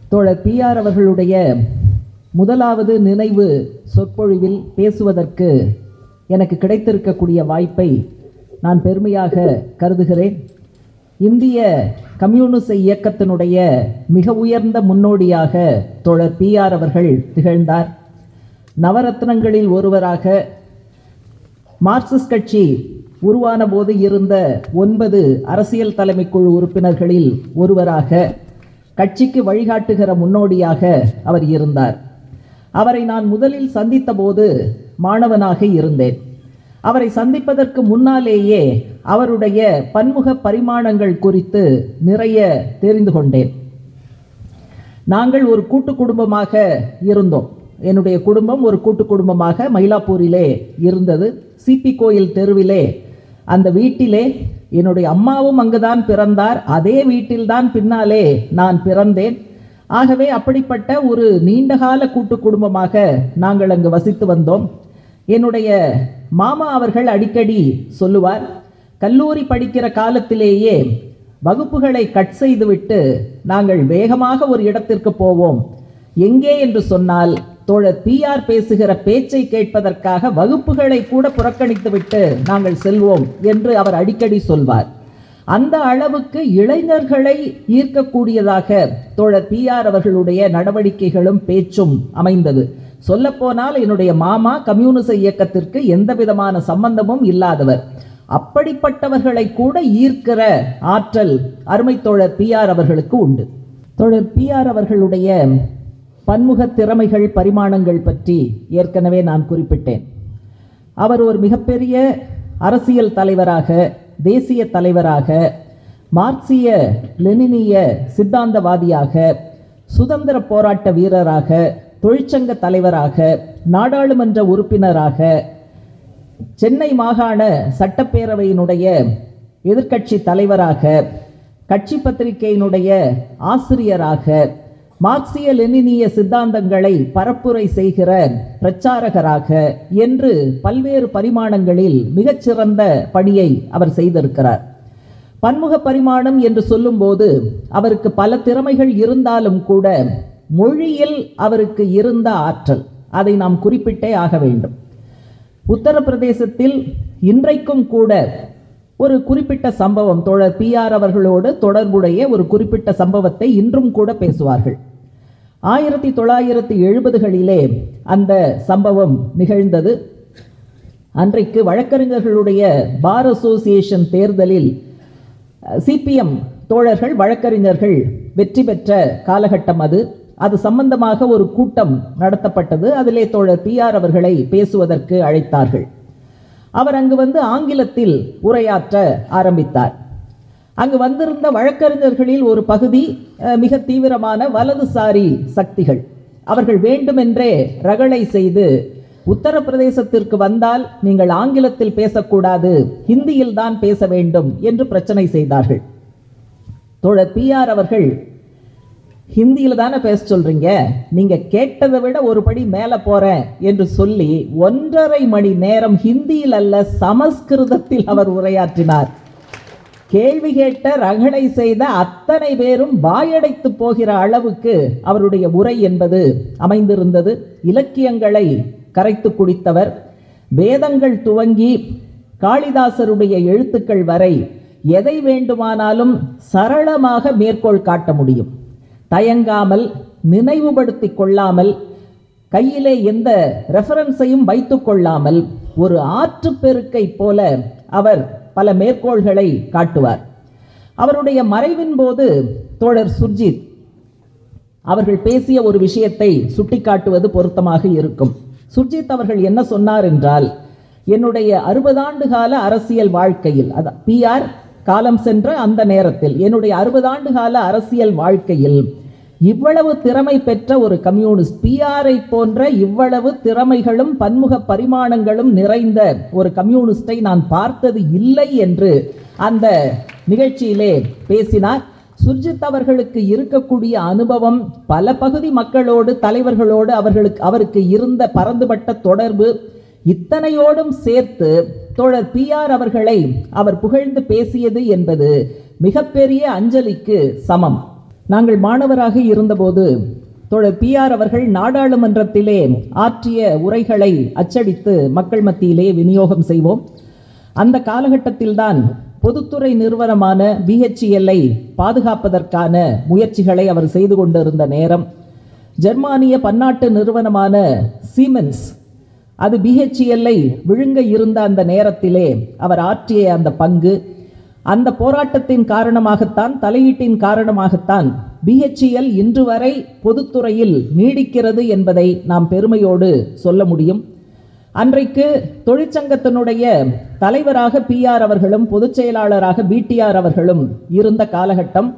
தோழர் பிஆர் அவர்களுடைய முதலாவது நினைவு சொற்பொழிவில் பேசுவதற்கு எனக்கு கிடைத்திருக்கக்கூடிய வாய்ப்பை நான் பெருமையாக கருதுகிறேன் இந்திய கம்யூனிச இயக்கத்தினுடைய மிக உயர்ந்த முன்னோடியாக தோழர் பிஆர் அவர்கள் திகழ்ந்தார் நவரத்னங்களில் ஒருவராக மார்க்சிஸ்ட் கட்சி உருவான போது இருந்த ஒன்பது அரசியல் தலைமைக்குழு உறுப்பினர்களில் ஒருவராக கட்சிக்கு வழிகாட்டுகிற முன்னோடியாக அவர் இருந்தார் அவரை நான் முதலில் சந்தித்த போது மாணவனாக இருந்தேன் அவரை சந்திப்பதற்கு முன்னாலேயே அவருடைய பன்முக பரிமாணங்கள் குறித்து நிறைய தெரிந்து கொண்டேன் நாங்கள் ஒரு கூட்டு குடும்பமாக இருந்தோம் என்னுடைய குடும்பம் ஒரு கூட்டு குடும்பமாக மயிலாப்பூரிலே இருந்தது சிபி கோயில் தெருவிலே அந்த வீட்டிலே என்னுடைய அம்மாவும் அங்குதான் பிறந்தார் அதே வீட்டில்தான் பின்னாலே நான் பிறந்தேன் ஆகவே அப்படிப்பட்ட ஒரு நீண்டகால கூட்டு குடும்பமாக நாங்கள் அங்கு வசித்து வந்தோம் என்னுடைய மாமா அவர்கள் அடிக்கடி சொல்லுவார் கல்லூரி படிக்கிற காலத்திலேயே வகுப்புகளை கட் செய்துவிட்டு நாங்கள் வேகமாக ஒரு இடத்திற்கு போவோம் எங்கே என்று சொன்னால் தோழர் பிஆர் பேசுகிற பேச்சை கேட்பதற்காக வகுப்புகளை கூட புறக்கணித்துவிட்டு நாங்கள் செல்வோம் என்று அவர் அடிக்கடி சொல்வார் அந்த அளவுக்கு இளைஞர்களை ஈர்க்கக்கூடியதாக தோழர் பிஆர் அவர்களுடைய நடவடிக்கைகளும் பேச்சும் அமைந்தது சொல்லப்போனால் என்னுடைய மாமா கம்யூனிச இயக்கத்திற்கு எந்த விதமான சம்பந்தமும் இல்லாதவர் அப்படிப்பட்டவர்களை கூட ஈர்க்கிற ஆற்றல் அருமை தோழர் பிஆர் அவர்களுக்கு உண்டு தோழர் பிஆர் அவர்களுடைய பன்முக திறமைகள் பரிமாணங்கள் பற்றி ஏற்கனவே நான் குறிப்பிட்டேன் அவர் ஒரு மிகப்பெரிய அரசியல் தலைவராக தேசிய தலைவராக மார்க்சிய லெனினிய சித்தாந்தவாதியாக சுதந்திர போராட்ட வீரராக தொழிற்சங்க தலைவராக நாடாளுமன்ற உறுப்பினராக சென்னை மாகாண சட்டப்பேரவையினுடைய எதிர்க்கட்சி தலைவராக கட்சி பத்திரிகையினுடைய ஆசிரியராக மார்க்சிய லெனினிய சித்தாந்தங்களை பரப்புரை செய்கிற பிரச்சாரகராக என்று பல்வேறு பரிமாணங்களில் மிகச்சிறந்த பணியை அவர் செய்திருக்கிறார் பன்முக பரிமாணம் என்று சொல்லும்போது அவருக்கு பல திறமைகள் இருந்தாலும் கூட மொழியில் அவருக்கு இருந்த ஆற்றல் அதை நாம் குறிப்பிட்டே ஆக வேண்டும் உத்தரப்பிரதேசத்தில் இன்றைக்கும் கூட ஒரு குறிப்பிட்ட சம்பவம் தோழர் பிஆர் அவர்களோடு தொடர்புடைய ஒரு குறிப்பிட்ட சம்பவத்தை இன்றும் கூட பேசுவார்கள் ஆயிரத்தி தொள்ளாயிரத்தி எழுபதுகளிலே அந்த சம்பவம் நிகழ்ந்தது அன்றைக்கு வழக்கறிஞர்களுடைய பார் அசோசியேஷன் தேர்தலில் சிபிஎம் தோழர்கள் வழக்கறிஞர்கள் வெற்றி பெற்ற காலகட்டம் அது அது சம்பந்தமாக ஒரு கூட்டம் நடத்தப்பட்டது அதிலே தோழர் பிஆர் அவர்களை பேசுவதற்கு அழைத்தார்கள் அவர் அங்கு வந்து ஆங்கிலத்தில் உரையாற்ற ஆரம்பித்தார் அங்கு வந்திருந்த வழக்கறிஞர்களில் ஒரு பகுதி அஹ், மிக தீவிரமான வலதுசாரி சக்திகள் அவர்கள் வேண்டுமென்றே ரகளை செய்து உத்தரப்பிரதேசத்திற்கு வந்தால் நீங்கள் ஆங்கிலத்தில் பேசக்கூடாது ஹிந்தியில் தான் பேச வேண்டும் என்று பிரச்சனை செய்தார்கள் தோழர் பிஆர் அவர்கள் ஹிந்தியில் தானே பேச சொல்றீங்க நீங்க கேட்டதை விட ஒரு படி மேலே போறேன் என்று சொல்லி ஒன்றரை மணி நேரம் ஹிந்தியில் அல்ல சமஸ்கிருதத்தில் அவர் உரையாற்றினார் கேள்வி கேட்ட ரகணை செய்த அத்தனை பேரும் வாயடைத்து போகிற அளவுக்கு அவருடைய உரை என்பது அமைந்திருந்தது இலக்கியங்களை கரைத்து குடித்தவர் வேதங்கள் துவங்கி காளிதாசருடைய எழுத்துக்கள் வரை எதை வேண்டுமானாலும் சரளமாக மேற்கோள் காட்ட முடியும் தயங்காமல் நினைவுபடுத்திக் கொள்ளாமல் கையிலே எந்த ரெஃபரன்ஸையும் வைத்துக் கொள்ளாமல் ஒரு ஆற்றுப்பெருக்கை போல அவர் பல மேற்கோள்களை காட்டுவார் அவருடைய மறைவின் போது தோழர் சுர்ஜித் அவர்கள் பேசிய ஒரு விஷயத்தை சுட்டிக்காட்டுவது பொருத்தமாக இருக்கும் சுர்ஜித் அவர்கள் என்ன சொன்னார் என்றால் என்னுடைய அறுபதாண்டு கால அரசியல் வாழ்க்கையில் அத பிஆர் காலம் சென்ற அந்த நேரத்தில் என்னுடைய அறுபதாண்டு கால அரசியல் வாழ்க்கையில் இவ்வளவு திறமை பெற்ற ஒரு கம்யூனிஸ்ட் பிஆரை போன்ற இவ்வளவு திறமைகளும் பன்முக பரிமாணங்களும் நிறைந்த ஒரு கம்யூனிஸ்டை நான் பார்த்தது இல்லை என்று அந்த நிகழ்ச்சியிலே பேசினார் சுர்ஜித் அவர்களுக்கு இருக்கக்கூடிய அனுபவம் பல பகுதி மக்களோடு தலைவர்களோடு அவர்களுக்கு அவருக்கு இருந்த பரந்துபட்ட தொடர்பு இத்தனையோடும் சேர்த்து தோழர் பிஆர் அவர்களை அவர் புகழ்ந்து பேசியது என்பது மிகப்பெரிய அஞ்சலிக்கு சமம் நாங்கள் மாணவராக இருந்தபோது தோழர் பிஆர் அவர்கள் நாடாளுமன்றத்திலே ஆற்றிய உரைகளை அச்சடித்து மக்கள் மத்தியிலே விநியோகம் செய்வோம் அந்த காலகட்டத்தில்தான் பொதுத்துறை நிறுவனமான பிஹெச்இஎல்லை பாதுகாப்பதற்கான முயற்சிகளை அவர் செய்து கொண்டிருந்த நேரம் ஜெர்மானிய பன்னாட்டு நிறுவனமான சீமென்ஸ் அது பிஹெச்இஎல்லை விழுங்க இருந்த அந்த நேரத்திலே அவர் ஆற்றிய அந்த பங்கு அந்த போராட்டத்தின் காரணமாகத்தான் தலையீட்டின் காரணமாகத்தான் பிஹெச்இஎல் இன்று வரை பொதுத்துறையில் நீடிக்கிறது என்பதை நாம் பெருமையோடு சொல்ல முடியும் அன்றைக்கு தொழிற்சங்கத்தினுடைய தலைவராக பிஆர் அவர்களும் பொதுச் செயலாளராக பிடிஆர் அவர்களும் இருந்த காலகட்டம்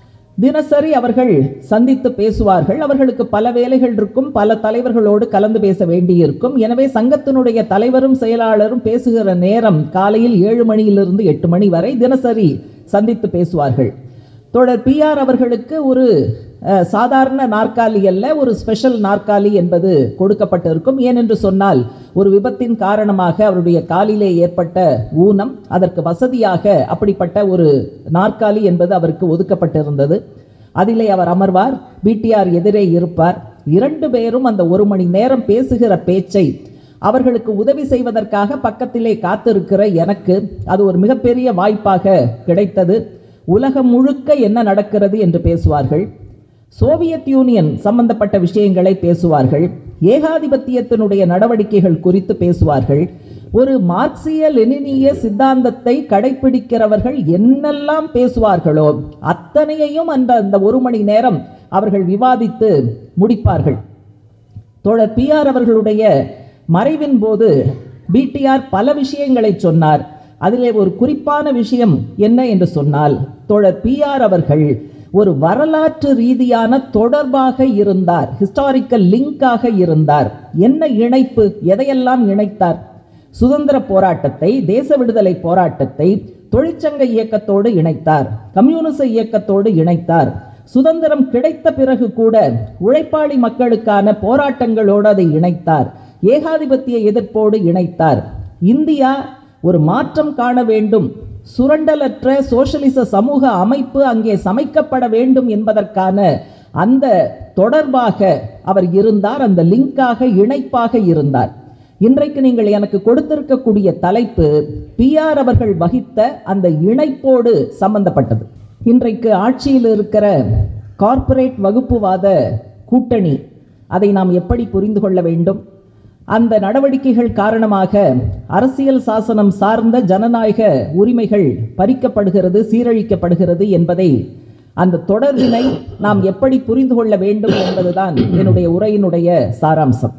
தினசரி அவர்கள் சந்தித்து பேசுவார்கள் அவர்களுக்கு பல வேலைகள் இருக்கும் பல தலைவர்களோடு கலந்து பேச வேண்டியிருக்கும் எனவே சங்கத்தினுடைய தலைவரும் செயலாளரும் பேசுகிற நேரம் காலையில் ஏழு மணியிலிருந்து எட்டு மணி வரை தினசரி சந்தித்து பேசுவார்கள் தொடர் பிஆர் அவர்களுக்கு ஒரு அஹ், சாதாரண நாற்காலி அல்ல ஒரு ஸ்பெஷல் நாற்காலி என்பது கொடுக்கப்பட்டிருக்கும் ஏனென்று சொன்னால் ஒரு விபத்தின் காரணமாக அவருடைய காலிலே ஏற்பட்ட ஊனம் அதற்கு வசதியாக அப்படிப்பட்ட ஒரு நாற்காலி என்பது அவருக்கு ஒதுக்கப்பட்டிருந்தது அதிலே அவர் அமர்வார் பிடிஆர் எதிரே இருப்பார் இரண்டு பேரும் அந்த ஒரு மணி நேரம் பேசுகிற பேச்சை அவர்களுக்கு உதவி செய்வதற்காக பக்கத்திலே காத்திருக்கிற எனக்கு அது ஒரு மிகப்பெரிய வாய்ப்பாக கிடைத்தது உலகம் முழுக்க என்ன நடக்கிறது என்று பேசுவார்கள் சோவியத் யூனியன் சம்பந்தப்பட்ட விஷயங்களை பேசுவார்கள் ஏகாதிபத்தியத்தினுடைய நடவடிக்கைகள் குறித்து பேசுவார்கள் ஒரு மார்க்சிய லெனினிய சித்தாந்தத்தை கடைபிடிக்கிறவர்கள் என்னெல்லாம் பேசுவார்களோ அத்தனையையும் அந்த அந்த ஒரு மணி நேரம் அவர்கள் விவாதித்து முடிப்பார்கள் தோழர் பிஆர் அவர்களுடைய மறைவின் போது பிடிஆர் பல விஷயங்களை சொன்னார் அதிலே ஒரு குறிப்பான விஷயம் என்ன என்று சொன்னால் தோழர் பிஆர் அவர்கள் ஒரு வரலாற்று ரீதியான தொடர்பாக இருந்தார் ஹிஸ்டாரிக்கல் லிங்காக இருந்தார் என்ன இணைப்பு எதையெல்லாம் இணைத்தார் சுதந்திர போராட்டத்தை தேச விடுதலை போராட்டத்தை தொழிற்சங்க இயக்கத்தோடு இணைத்தார் கம்யூனிச இயக்கத்தோடு இணைத்தார் சுதந்திரம் கிடைத்த பிறகு கூட உழைப்பாளி மக்களுக்கான போராட்டங்களோடு அதை இணைத்தார் ஏகாதிபத்திய எதிர்ப்போடு இணைத்தார் இந்தியா ஒரு மாற்றம் காண வேண்டும் சுரண்டலற்ற சோஷலிச சமூக அமைப்பு அங்கே சமைக்கப்பட வேண்டும் என்பதற்கான அந்த தொடர்பாக அவர் இருந்தார் அந்த லிங்காக இணைப்பாக இருந்தார் இன்றைக்கு நீங்கள் எனக்கு கொடுத்திருக்கக்கூடிய தலைப்பு பிஆர் அவர்கள் வகித்த அந்த இணைப்போடு சம்பந்தப்பட்டது இன்றைக்கு ஆட்சியில் இருக்கிற கார்ப்பரேட் வகுப்புவாத கூட்டணி அதை நாம் எப்படி புரிந்து கொள்ள வேண்டும் அந்த நடவடிக்கைகள் காரணமாக அரசியல் சாசனம் சார்ந்த ஜனநாயக உரிமைகள் பறிக்கப்படுகிறது சீரழிக்கப்படுகிறது என்பதை அந்த தொடர்பினை நாம் எப்படி புரிந்து கொள்ள வேண்டும் என்பதுதான் என்னுடைய உரையினுடைய சாராம்சம்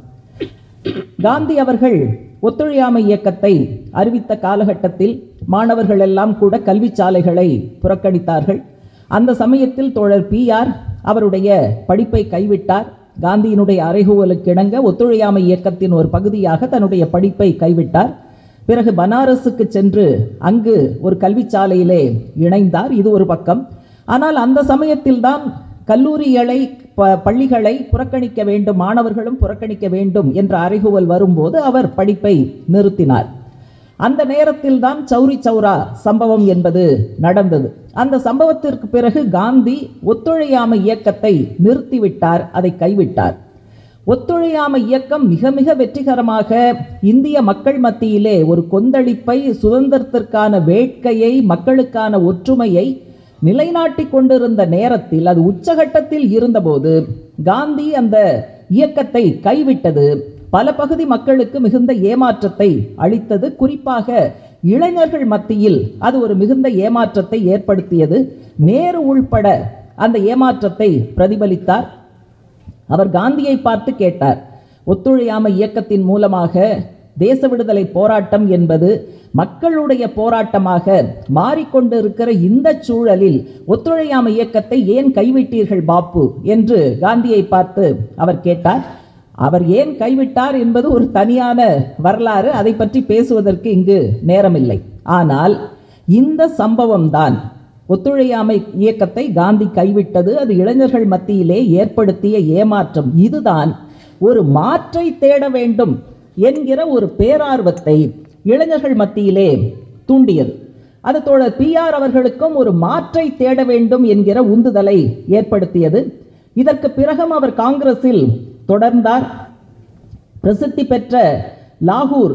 காந்தி அவர்கள் ஒத்துழையாமை இயக்கத்தை அறிவித்த காலகட்டத்தில் மாணவர்கள் எல்லாம் கூட கல்வி சாலைகளை புறக்கணித்தார்கள் அந்த சமயத்தில் தோழர் பிஆர் அவருடைய படிப்பை கைவிட்டார் காந்தியினுடைய அறைகூவலுக்கு இணங்க ஒத்துழையாமை இயக்கத்தின் ஒரு பகுதியாக தன்னுடைய படிப்பை கைவிட்டார் பிறகு பனாரஸுக்கு சென்று அங்கு ஒரு கல்விச்சாலையிலே இணைந்தார் இது ஒரு பக்கம் ஆனால் அந்த சமயத்தில்தான் கல்லூரிகளை ப- பள்ளிகளை புறக்கணிக்க வேண்டும் மாணவர்களும் புறக்கணிக்க வேண்டும் என்ற அறைகூவல் வரும்போது அவர் படிப்பை நிறுத்தினார் அந்த நேரத்தில் தான் சௌரி சௌரா சம்பவம் என்பது நடந்தது அந்த சம்பவத்திற்கு பிறகு காந்தி ஒத்துழையாமை இயக்கத்தை நிறுத்திவிட்டார் அதை கைவிட்டார் ஒத்துழையாமை இயக்கம் மிக மிக வெற்றிகரமாக இந்திய மக்கள் மத்தியிலே ஒரு கொந்தளிப்பை சுதந்திரத்திற்கான வேட்கையை மக்களுக்கான ஒற்றுமையை நிலைநாட்டி கொண்டிருந்த நேரத்தில் அது உச்சகட்டத்தில் இருந்தபோது காந்தி அந்த இயக்கத்தை கைவிட்டது பல பகுதி மக்களுக்கு மிகுந்த ஏமாற்றத்தை அளித்தது குறிப்பாக இளைஞர்கள் மத்தியில் அது ஒரு மிகுந்த ஏமாற்றத்தை ஏற்படுத்தியது நேரு உள்பட அந்த ஏமாற்றத்தை பிரதிபலித்தார் அவர் காந்தியை பார்த்து கேட்டார் ஒத்துழையாமை இயக்கத்தின் மூலமாக தேச விடுதலை போராட்டம் என்பது மக்களுடைய போராட்டமாக மாறிக்கொண்டிருக்கிற இந்த சூழலில் ஒத்துழையாமை இயக்கத்தை ஏன் கைவிட்டீர்கள் பாப்பு என்று காந்தியை பார்த்து அவர் கேட்டார் அவர் ஏன் கைவிட்டார் என்பது ஒரு தனியான வரலாறு அதை பற்றி பேசுவதற்கு இங்கு நேரமில்லை ஆனால் இந்த சம்பவம் தான் ஒத்துழையாமை இயக்கத்தை காந்தி கைவிட்டது அது இளைஞர்கள் மத்தியிலே ஏற்படுத்திய ஏமாற்றம் இதுதான் ஒரு மாற்றை தேட வேண்டும் என்கிற ஒரு பேரார்வத்தை இளைஞர்கள் மத்தியிலே தூண்டியது அது தோழர் பிஆர் அவர்களுக்கும் ஒரு மாற்றை தேட வேண்டும் என்கிற உந்துதலை ஏற்படுத்தியது இதற்கு பிறகும் அவர் காங்கிரஸில் தொடர்ந்தார் பிரசித்தி பெற்ற லாகூர்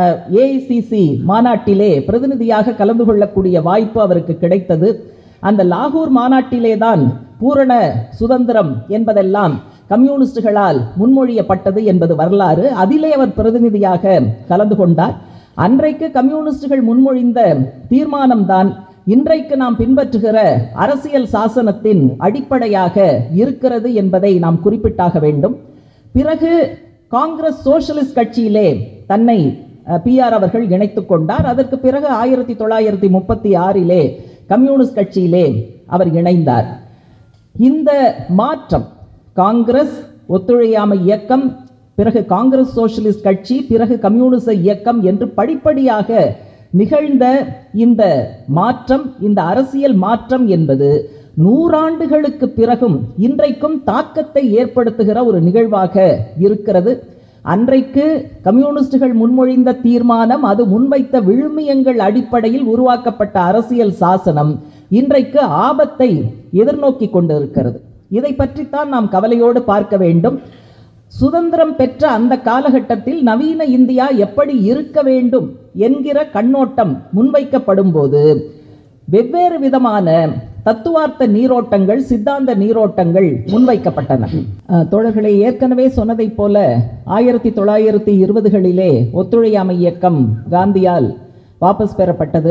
ஏஐசிசி மாநாட்டிலே பிரதிநிதியாக கலந்து கொள்ளக்கூடிய வாய்ப்பு அவருக்கு கிடைத்தது அந்த லாகூர் மாநாட்டிலே தான் பூரண சுதந்திரம் என்பதெல்லாம் கம்யூனிஸ்டுகளால் முன்மொழியப்பட்டது என்பது வரலாறு அதிலே அவர் பிரதிநிதியாக கலந்து கொண்டார் அன்றைக்கு கம்யூனிஸ்டுகள் முன்மொழிந்த தீர்மானம்தான் இன்றைக்கு நாம் பின்பற்றுகிற அரசியல் சாசனத்தின் அடிப்படையாக இருக்கிறது என்பதை நாம் குறிப்பிட்டாக வேண்டும் பிறகு காங்கிரஸ் சோஷலிஸ்ட் கட்சியிலே தன்னை பிஆர் அவர்கள் இணைத்துக் கொண்டார் அதற்கு பிறகு ஆயிரத்தி தொள்ளாயிரத்தி முப்பத்தி ஆறிலே கம்யூனிஸ்ட் கட்சியிலே அவர் இணைந்தார் இந்த மாற்றம் காங்கிரஸ் ஒத்துழையாமை இயக்கம் பிறகு காங்கிரஸ் சோஷலிஸ்ட் கட்சி பிறகு கம்யூனிச இயக்கம் என்று படிப்படியாக நிகழ்ந்த இந்த மாற்றம் இந்த அரசியல் மாற்றம் என்பது நூறாண்டுகளுக்கு பிறகும் இன்றைக்கும் தாக்கத்தை ஏற்படுத்துகிற ஒரு நிகழ்வாக இருக்கிறது அன்றைக்கு கம்யூனிஸ்டுகள் முன்மொழிந்த தீர்மானம் அது முன்வைத்த விழுமியங்கள் அடிப்படையில் உருவாக்கப்பட்ட அரசியல் சாசனம் இன்றைக்கு ஆபத்தை எதிர்நோக்கி கொண்டிருக்கிறது இதை பற்றித்தான் நாம் கவலையோடு பார்க்க வேண்டும் சுதந்திரம் பெற்ற அந்த காலகட்டத்தில் நவீன இந்தியா எப்படி இருக்க வேண்டும் என்கிற கண்ணோட்டம் முன்வைக்கப்படும் போது வெவ்வேறு விதமான தத்துவார்த்த நீரோட்டங்கள் சித்தாந்த நீரோட்டங்கள் முன்வைக்கப்பட்டன அஹ், தோழர்களே ஏற்கனவே சொன்னதைப் போல ஆயிரத்தி தொள்ளாயிரத்தி இருபதுகளிலே ஒத்துழையாமை இயக்கம் காந்தியால் வாபஸ் பெறப்பட்டது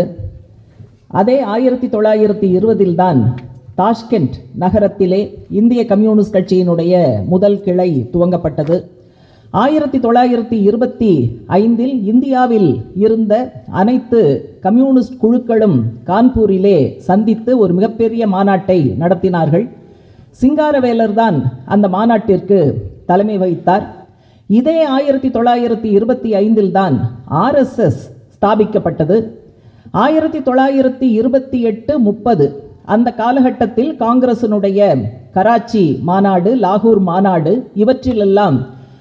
அதே ஆயிரத்தி தொள்ளாயிரத்தி இருபதில் தான் தாஷ்கெண்ட் நகரத்திலே இந்திய கம்யூனிஸ்ட் கட்சியினுடைய முதல் கிளை துவங்கப்பட்டது ஆயிரத்தி தொள்ளாயிரத்தி இருபத்தி ஐந்தில் இந்தியாவில் இருந்த அனைத்து கம்யூனிஸ்ட் குழுக்களும் கான்பூரிலே சந்தித்து ஒரு மிகப்பெரிய மாநாட்டை நடத்தினார்கள் சிங்காரவேலர் தான் அந்த மாநாட்டிற்கு தலைமை வகித்தார் இதே ஆயிரத்தி தொள்ளாயிரத்தி இருபத்தி ஐந்தில் தான் ஆர்எஸ்எஸ் ஸ்தாபிக்கப்பட்டது ஆயிரத்தி தொள்ளாயிரத்தி இருபத்தி எட்டு முப்பது அந்த காலகட்டத்தில் காங்கிரசினுடைய கராச்சி மாநாடு லாகூர் மாநாடு இவற்றிலெல்லாம்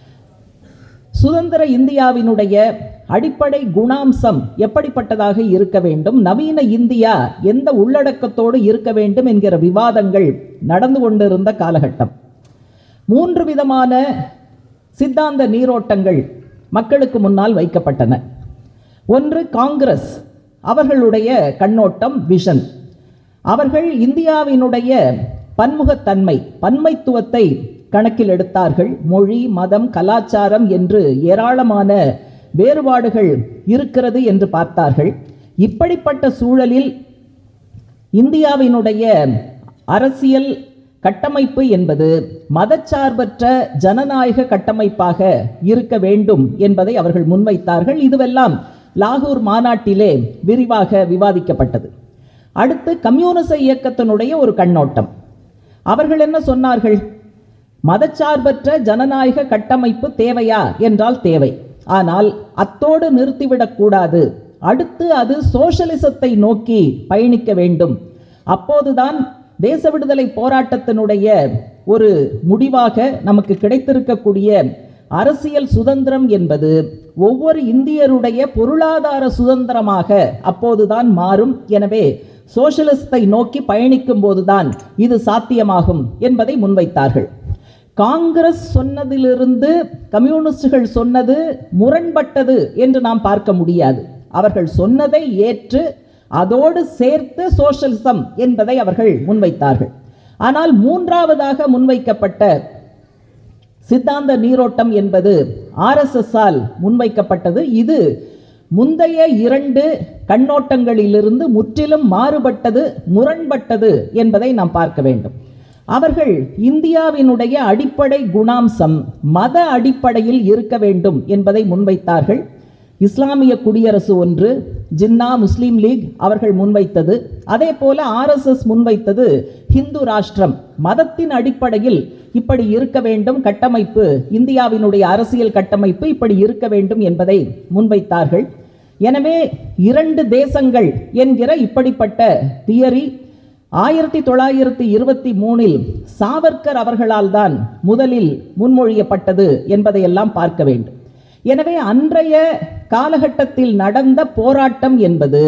சுதந்திர இந்தியாவினுடைய அடிப்படை குணாம்சம் எப்படிப்பட்டதாக இருக்க வேண்டும் நவீன இந்தியா எந்த உள்ளடக்கத்தோடு இருக்க வேண்டும் என்கிற விவாதங்கள் நடந்து கொண்டிருந்த காலகட்டம் மூன்று விதமான சித்தாந்த நீரோட்டங்கள் மக்களுக்கு முன்னால் வைக்கப்பட்டன ஒன்று காங்கிரஸ் அவர்களுடைய கண்ணோட்டம் விஷன் அவர்கள் இந்தியாவினுடைய பன்முகத்தன்மை பன்மைத்துவத்தை கணக்கில் எடுத்தார்கள் மொழி மதம் கலாச்சாரம் என்று ஏராளமான வேறுபாடுகள் இருக்கிறது என்று பார்த்தார்கள் இப்படிப்பட்ட சூழலில் இந்தியாவினுடைய அரசியல் கட்டமைப்பு என்பது மதச்சார்பற்ற ஜனநாயக கட்டமைப்பாக இருக்க வேண்டும் என்பதை அவர்கள் முன்வைத்தார்கள் இதுவெல்லாம் லாகூர் மாநாட்டிலே விரிவாக விவாதிக்கப்பட்டது அடுத்து கம்யூனிச இயக்கத்தினுடைய ஒரு கண்ணோட்டம் அவர்கள் என்ன சொன்னார்கள் மதச்சார்பற்ற ஜனநாயக கட்டமைப்பு தேவையா என்றால் தேவை ஆனால் அத்தோடு நிறுத்திவிடக்கூடாது அடுத்து அது சோஷலிசத்தை நோக்கி பயணிக்க வேண்டும் அப்போதுதான் தேச விடுதலை போராட்டத்தினுடைய ஒரு முடிவாக நமக்கு கிடைத்திருக்கக்கூடிய அரசியல் சுதந்திரம் என்பது ஒவ்வொரு இந்தியருடைய பொருளாதார சுதந்திரமாக அப்போதுதான் மாறும் எனவே சோஷலிசத்தை நோக்கி பயணிக்கும் போதுதான் இது சாத்தியமாகும் என்பதை முன்வைத்தார்கள் காங்கிரஸ் சொன்னதிலிருந்து கம்யூனிஸ்டுகள் சொன்னது முரண்பட்டது என்று நாம் பார்க்க முடியாது அவர்கள் சொன்னதை ஏற்று அதோடு சேர்த்து சோஷலிசம் என்பதை அவர்கள் முன்வைத்தார்கள் ஆனால் மூன்றாவதாக முன்வைக்கப்பட்ட சித்தாந்த நீரோட்டம் என்பது ஆர்எஸ்எஸ்ஸால் முன்வைக்கப்பட்டது இது முந்தைய இரண்டு கண்ணோட்டங்களிலிருந்து முற்றிலும் மாறுபட்டது முரண்பட்டது என்பதை நாம் பார்க்க வேண்டும் அவர்கள் இந்தியாவினுடைய அடிப்படை குணாம்சம் மத அடிப்படையில் இருக்க வேண்டும் என்பதை முன்வைத்தார்கள் இஸ்லாமிய குடியரசு ஒன்று ஜின்னா முஸ்லீம் லீக் அவர்கள் முன்வைத்தது அதே போல ஆர்எஸ்எஸ் முன்வைத்தது ஹிந்து ராஷ்டிரம் மதத்தின் அடிப்படையில் இப்படி இருக்க வேண்டும் கட்டமைப்பு இந்தியாவினுடைய அரசியல் கட்டமைப்பு இப்படி இருக்க வேண்டும் என்பதை முன்வைத்தார்கள் எனவே இரண்டு தேசங்கள் என்கிற இப்படிப்பட்ட தியரி ஆயிரத்தி தொள்ளாயிரத்தி இருபத்தி மூணில் சாவர்கர் அவர்களால் தான் முதலில் முன்மொழியப்பட்டது என்பதையெல்லாம் பார்க்க வேண்டும் எனவே அன்றைய காலகட்டத்தில் நடந்த போராட்டம் என்பது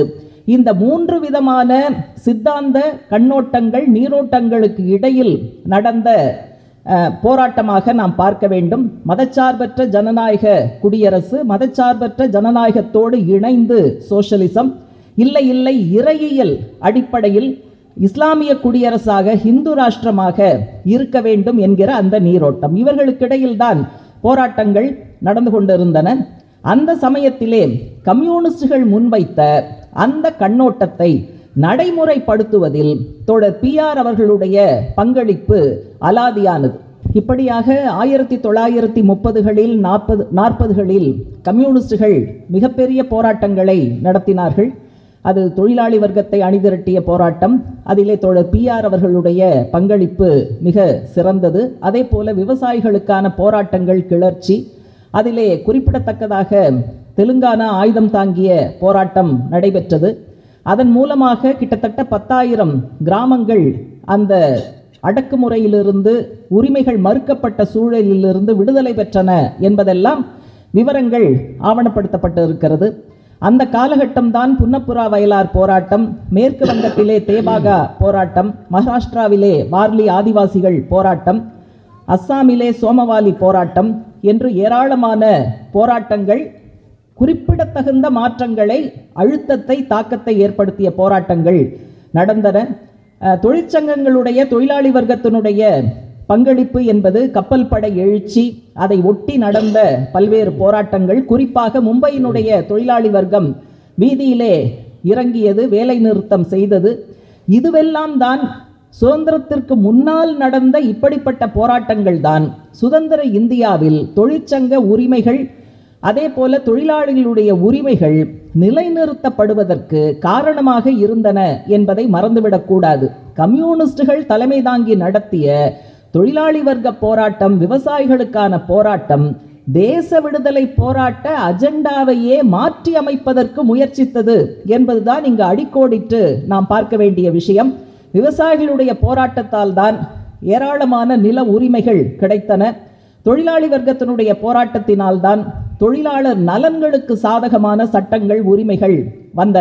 இந்த மூன்று விதமான சித்தாந்த கண்ணோட்டங்கள் நீரோட்டங்களுக்கு இடையில் நடந்த அஹ், போராட்டமாக நாம் பார்க்க வேண்டும் மதச்சார்பற்ற ஜனநாயக குடியரசு மதச்சார்பற்ற ஜனநாயகத்தோடு இணைந்து சோஷலிசம் இல்லை இல்லை இறையியல் அடிப்படையில் இஸ்லாமிய குடியரசாக ஹிந்து ராஷ்டிரமாக இருக்க வேண்டும் என்கிற அந்த நீரோட்டம் இவர்களுக்கிடையில்தான் போராட்டங்கள் நடந்து கொண்டிருந்தன அந்த சமயத்திலே கம்யூனிஸ்டுகள் முன்வைத்த அந்த கண்ணோட்டத்தை நடைமுறைப்படுத்துவதில் தோழர் பிஆர் அவர்களுடைய பங்களிப்பு அலாதியானது இப்படியாக ஆயிரத்தி தொள்ளாயிரத்தி முப்பதுகளில் நாற்பது நாற்பதுகளில் கம்யூனிஸ்டுகள் மிகப்பெரிய போராட்டங்களை நடத்தினார்கள் அது தொழிலாளி வர்க்கத்தை அணிதிரட்டிய போராட்டம் அதிலே தோழர் பிஆர் அவர்களுடைய பங்களிப்பு மிக சிறந்தது அதே போல விவசாயிகளுக்கான போராட்டங்கள் கிளர்ச்சி அதிலே குறிப்பிடத்தக்கதாக தெலுங்கானா ஆயுதம் தாங்கிய போராட்டம் நடைபெற்றது அதன் மூலமாக கிட்டத்தட்ட பத்தாயிரம் கிராமங்கள் அந்த அடக்குமுறையிலிருந்து உரிமைகள் மறுக்கப்பட்ட சூழலிலிருந்து விடுதலை பெற்றன என்பதெல்லாம் விவரங்கள் ஆவணப்படுத்தப்பட்டு இருக்கிறது அந்த காலகட்டம்தான் புன்னப்புரா வயலார் போராட்டம் மேற்கு வங்கத்திலே தேபாகா போராட்டம் மகாராஷ்டிராவிலே வார்லி ஆதிவாசிகள் போராட்டம் அஸ்ஸாமிலே சோமவாலி போராட்டம் என்று ஏராளமான போராட்டங்கள் குறிப்பிடத்தகுந்த மாற்றங்களை அழுத்தத்தை தாக்கத்தை ஏற்படுத்திய போராட்டங்கள் நடந்தன அஹ், தொழிற்சங்கங்களுடைய தொழிலாளி வர்க்கத்தினுடைய பங்களிப்பு என்பது கப்பல் படை எழுச்சி அதை ஒட்டி நடந்த பல்வேறு போராட்டங்கள் குறிப்பாக மும்பையினுடைய தொழிலாளி வர்க்கம் வீதியிலே இறங்கியது வேலை நிறுத்தம் செய்தது இதுவெல்லாம் தான் சுதந்திரத்திற்கு முன்னால் நடந்த இப்படிப்பட்ட போராட்டங்கள் தான் சுதந்திர இந்தியாவில் தொழிற்சங்க உரிமைகள் அதே போல தொழிலாளிகளுடைய உரிமைகள் நிலைநிறுத்தப்படுவதற்கு காரணமாக இருந்தன என்பதை மறந்துவிடக்கூடாது கம்யூனிஸ்டுகள் தலைமை தாங்கி நடத்திய தொழிலாளி வர்க்க போராட்டம் விவசாயிகளுக்கான போராட்டம் தேச விடுதலை போராட்ட அஜெண்டாவையே மாற்றி அமைப்பதற்கு முயற்சித்தது என்பதுதான் இங்கு அடிக்கோடிட்டு நாம் பார்க்க வேண்டிய விஷயம் விவசாயிகளுடைய போராட்டத்தால் தான் ஏராளமான நில உரிமைகள் கிடைத்தன தொழிலாளி வர்க்கத்தினுடைய போராட்டத்தினால்தான் தொழிலாளர் நலன்களுக்கு சாதகமான சட்டங்கள் உரிமைகள் வந்தன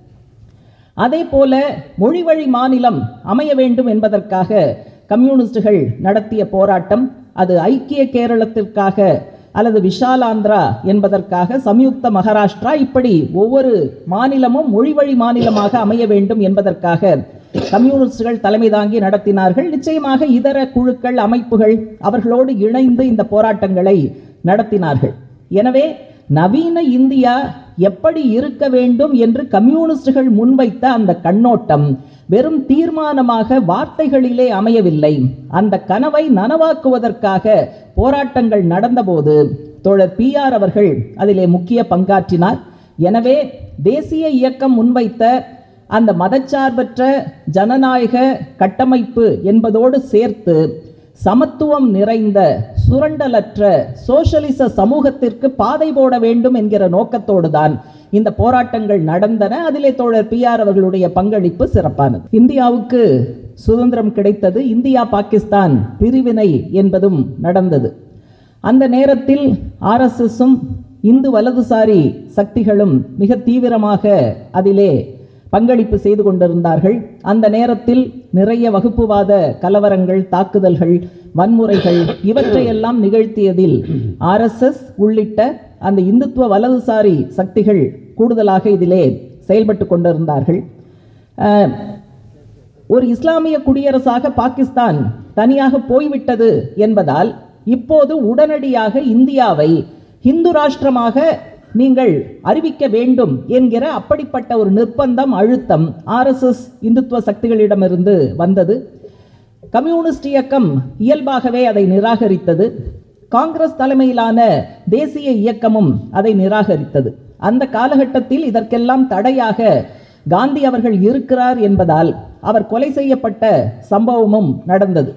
அதே போல மொழிவழி மாநிலம் அமைய வேண்டும் என்பதற்காக கம்யூனிஸ்டுகள் நடத்திய போராட்டம் அது ஐக்கிய கேரளத்திற்காக அல்லது விஷாலாந்திரா என்பதற்காக சம்யுக்த மகாராஷ்டிரா இப்படி ஒவ்வொரு மாநிலமும் மொழிவழி மாநிலமாக அமைய வேண்டும் என்பதற்காக கம்யூனிஸ்டுகள் தலைமை தாங்கி நடத்தினார்கள் நிச்சயமாக இதர குழுக்கள் அமைப்புகள் அவர்களோடு இணைந்து இந்த போராட்டங்களை நடத்தினார்கள் எனவே நவீன இந்தியா எப்படி இருக்க வேண்டும் என்று கம்யூனிஸ்டுகள் முன்வைத்த அந்த கண்ணோட்டம் வெறும் தீர்மானமாக வார்த்தைகளிலே அமையவில்லை அந்த கனவை நனவாக்குவதற்காக போராட்டங்கள் நடந்தபோது தோழர் பிஆர் அவர்கள் அதிலே முக்கிய பங்காற்றினார் எனவே தேசிய இயக்கம் முன்வைத்த அந்த மதச்சார்பற்ற ஜனநாயக கட்டமைப்பு என்பதோடு சேர்த்து சமத்துவம் நிறைந்த சுரண்டலற்ற சோஷலிச சமூகத்திற்கு பாதை போட வேண்டும் என்கிற நோக்கத்தோடு தான் இந்த போராட்டங்கள் நடந்தன அதிலே தோழர் பிஆர் அவர்களுடைய பங்களிப்பு சிறப்பானது இந்தியாவுக்கு சுதந்திரம் கிடைத்தது இந்தியா பாகிஸ்தான் பிரிவினை என்பதும் நடந்தது அந்த நேரத்தில் ஆர்எஸ்எஸும் இந்து வலதுசாரி சக்திகளும் மிக தீவிரமாக அதிலே பங்களிப்பு செய்து கொண்டிருந்தார்கள் அந்த நேரத்தில் நிறைய வகுப்புவாத கலவரங்கள் தாக்குதல்கள் வன்முறைகள் இவற்றையெல்லாம் நிகழ்த்தியதில் ஆர்எஸ்எஸ் உள்ளிட்ட அந்த இந்துத்துவ வலதுசாரி சக்திகள் கூடுதலாக இதிலே செயல்பட்டு கொண்டிருந்தார்கள் அஹ், ஒரு இஸ்லாமிய குடியரசாக பாகிஸ்தான் தனியாக போய்விட்டது என்பதால் இப்போது உடனடியாக இந்தியாவை இந்து ராஷ்டிரமாக நீங்கள் அறிவிக்க வேண்டும் என்கிற அப்படிப்பட்ட ஒரு நிர்பந்தம் அழுத்தம் ஆர்எஸ்எஸ் இந்துத்துவ சக்திகளிடமிருந்து வந்தது கம்யூனிஸ்ட் இயக்கம் இயல்பாகவே அதை நிராகரித்தது காங்கிரஸ் தலைமையிலான தேசிய இயக்கமும் அதை நிராகரித்தது அந்த காலகட்டத்தில் இதற்கெல்லாம் தடையாக காந்தி அவர்கள் இருக்கிறார் என்பதால் அவர் கொலை செய்யப்பட்ட சம்பவமும் நடந்தது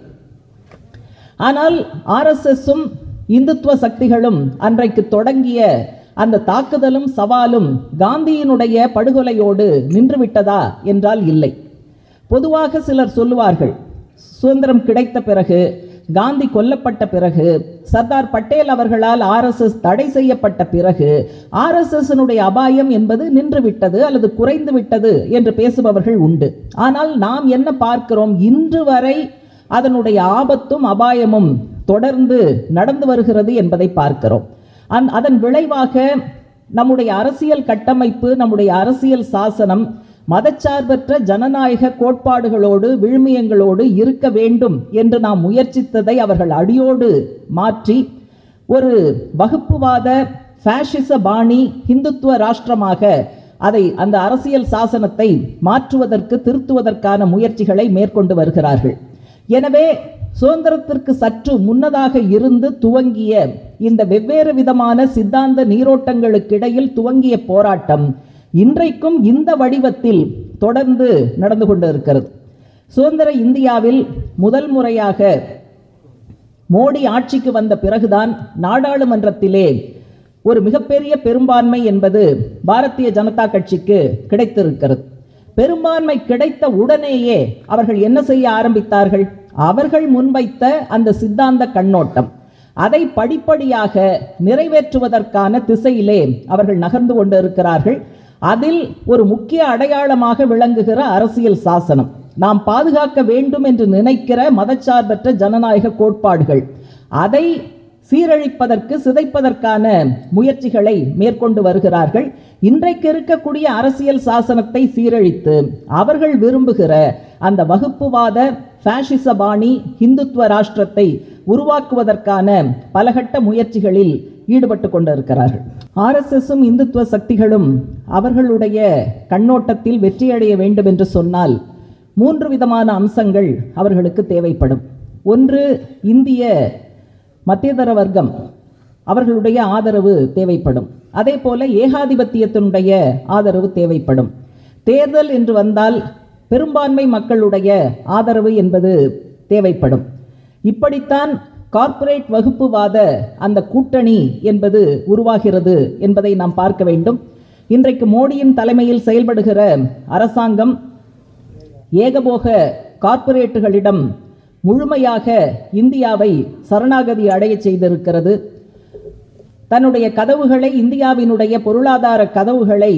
ஆனால் ஆர்எஸ்எஸும் இந்துத்துவ சக்திகளும் அன்றைக்கு தொடங்கிய அந்த தாக்குதலும் சவாலும் காந்தியினுடைய படுகொலையோடு நின்றுவிட்டதா என்றால் இல்லை பொதுவாக சிலர் சொல்லுவார்கள் சுதந்திரம் கிடைத்த பிறகு காந்தி கொல்லப்பட்ட பிறகு சர்தார் பட்டேல் அவர்களால் ஆர்எஸ்எஸ் தடை செய்யப்பட்ட பிறகு ஆர்எஸ்எஸ்னுடைய அபாயம் என்பது நின்றுவிட்டது அல்லது குறைந்து விட்டது என்று பேசுபவர்கள் உண்டு ஆனால் நாம் என்ன பார்க்கிறோம் இன்று வரை அதனுடைய ஆபத்தும் அபாயமும் தொடர்ந்து நடந்து வருகிறது என்பதை பார்க்கிறோம் அந் அதன் விளைவாக நம்முடைய அரசியல் கட்டமைப்பு நம்முடைய அரசியல் சாசனம் மதச்சார்பற்ற ஜனநாயக கோட்பாடுகளோடு விழுமியங்களோடு இருக்க வேண்டும் என்று நாம் முயற்சித்ததை அவர்கள் அடியோடு மாற்றி ஒரு வகுப்புவாத ஃபேஷிச பாணி இந்துத்துவ ராஷ்டிரமாக அதை அந்த அரசியல் சாசனத்தை மாற்றுவதற்கு திருத்துவதற்கான முயற்சிகளை மேற்கொண்டு வருகிறார்கள் எனவே சுதந்திரத்திற்கு சற்று முன்னதாக இருந்து துவங்கிய இந்த வெவ்வேறு விதமான சித்தாந்த நீரோட்டங்களுக்கிடையில் துவங்கிய போராட்டம் இன்றைக்கும் இந்த வடிவத்தில் தொடர்ந்து நடந்து கொண்டு இருக்கிறது சுதந்திர இந்தியாவில் முதல் முறையாக மோடி ஆட்சிக்கு வந்த பிறகுதான் நாடாளுமன்றத்திலே ஒரு மிகப்பெரிய பெரும்பான்மை என்பது பாரதிய ஜனதா கட்சிக்கு கிடைத்திருக்கிறது பெரும்பான்மை கிடைத்த உடனேயே அவர்கள் என்ன செய்ய ஆரம்பித்தார்கள் அவர்கள் முன்வைத்த அந்த சித்தாந்த கண்ணோட்டம் அதை படிப்படியாக நிறைவேற்றுவதற்கான திசையிலே அவர்கள் நகர்ந்து கொண்டு இருக்கிறார்கள் அதில் ஒரு முக்கிய அடையாளமாக விளங்குகிற அரசியல் சாசனம் நாம் பாதுகாக்க வேண்டும் என்று நினைக்கிற மதச்சார்பற்ற ஜனநாயக கோட்பாடுகள் அதை சீரழிப்பதற்கு சிதைப்பதற்கான முயற்சிகளை மேற்கொண்டு வருகிறார்கள் இன்றைக்கு இருக்கக்கூடிய அரசியல் சாசனத்தை சீரழித்து அவர்கள் விரும்புகிற அந்த வகுப்புவாத ஃபேஷிச பாணி இந்துத்துவ ராஷ்டிரத்தை உருவாக்குவதற்கான பலகட்ட முயற்சிகளில் ஈடுபட்டு கொண்டிருக்கிறார்கள் ஆர்எஸ்எஸும் இந்துத்துவ சக்திகளும் அவர்களுடைய கண்ணோட்டத்தில் வெற்றியடைய வேண்டும் என்று சொன்னால் மூன்று விதமான அம்சங்கள் அவர்களுக்கு தேவைப்படும் ஒன்று இந்திய மத்தியதர வர்க்கம் அவர்களுடைய ஆதரவு தேவைப்படும் அதே போல ஏகாதிபத்தியத்தினுடைய ஆதரவு தேவைப்படும் தேர்தல் என்று வந்தால் பெரும்பான்மை மக்களுடைய ஆதரவு என்பது தேவைப்படும் இப்படித்தான் கார்ப்பரேட் வகுப்புவாத அந்த கூட்டணி என்பது உருவாகிறது என்பதை நாம் பார்க்க வேண்டும் இன்றைக்கு மோடியின் தலைமையில் செயல்படுகிற அரசாங்கம் ஏகபோக கார்ப்பரேட்டுகளிடம் முழுமையாக இந்தியாவை சரணாகதி அடையச் செய்திருக்கிறது தன்னுடைய கதவுகளை இந்தியாவினுடைய பொருளாதார கதவுகளை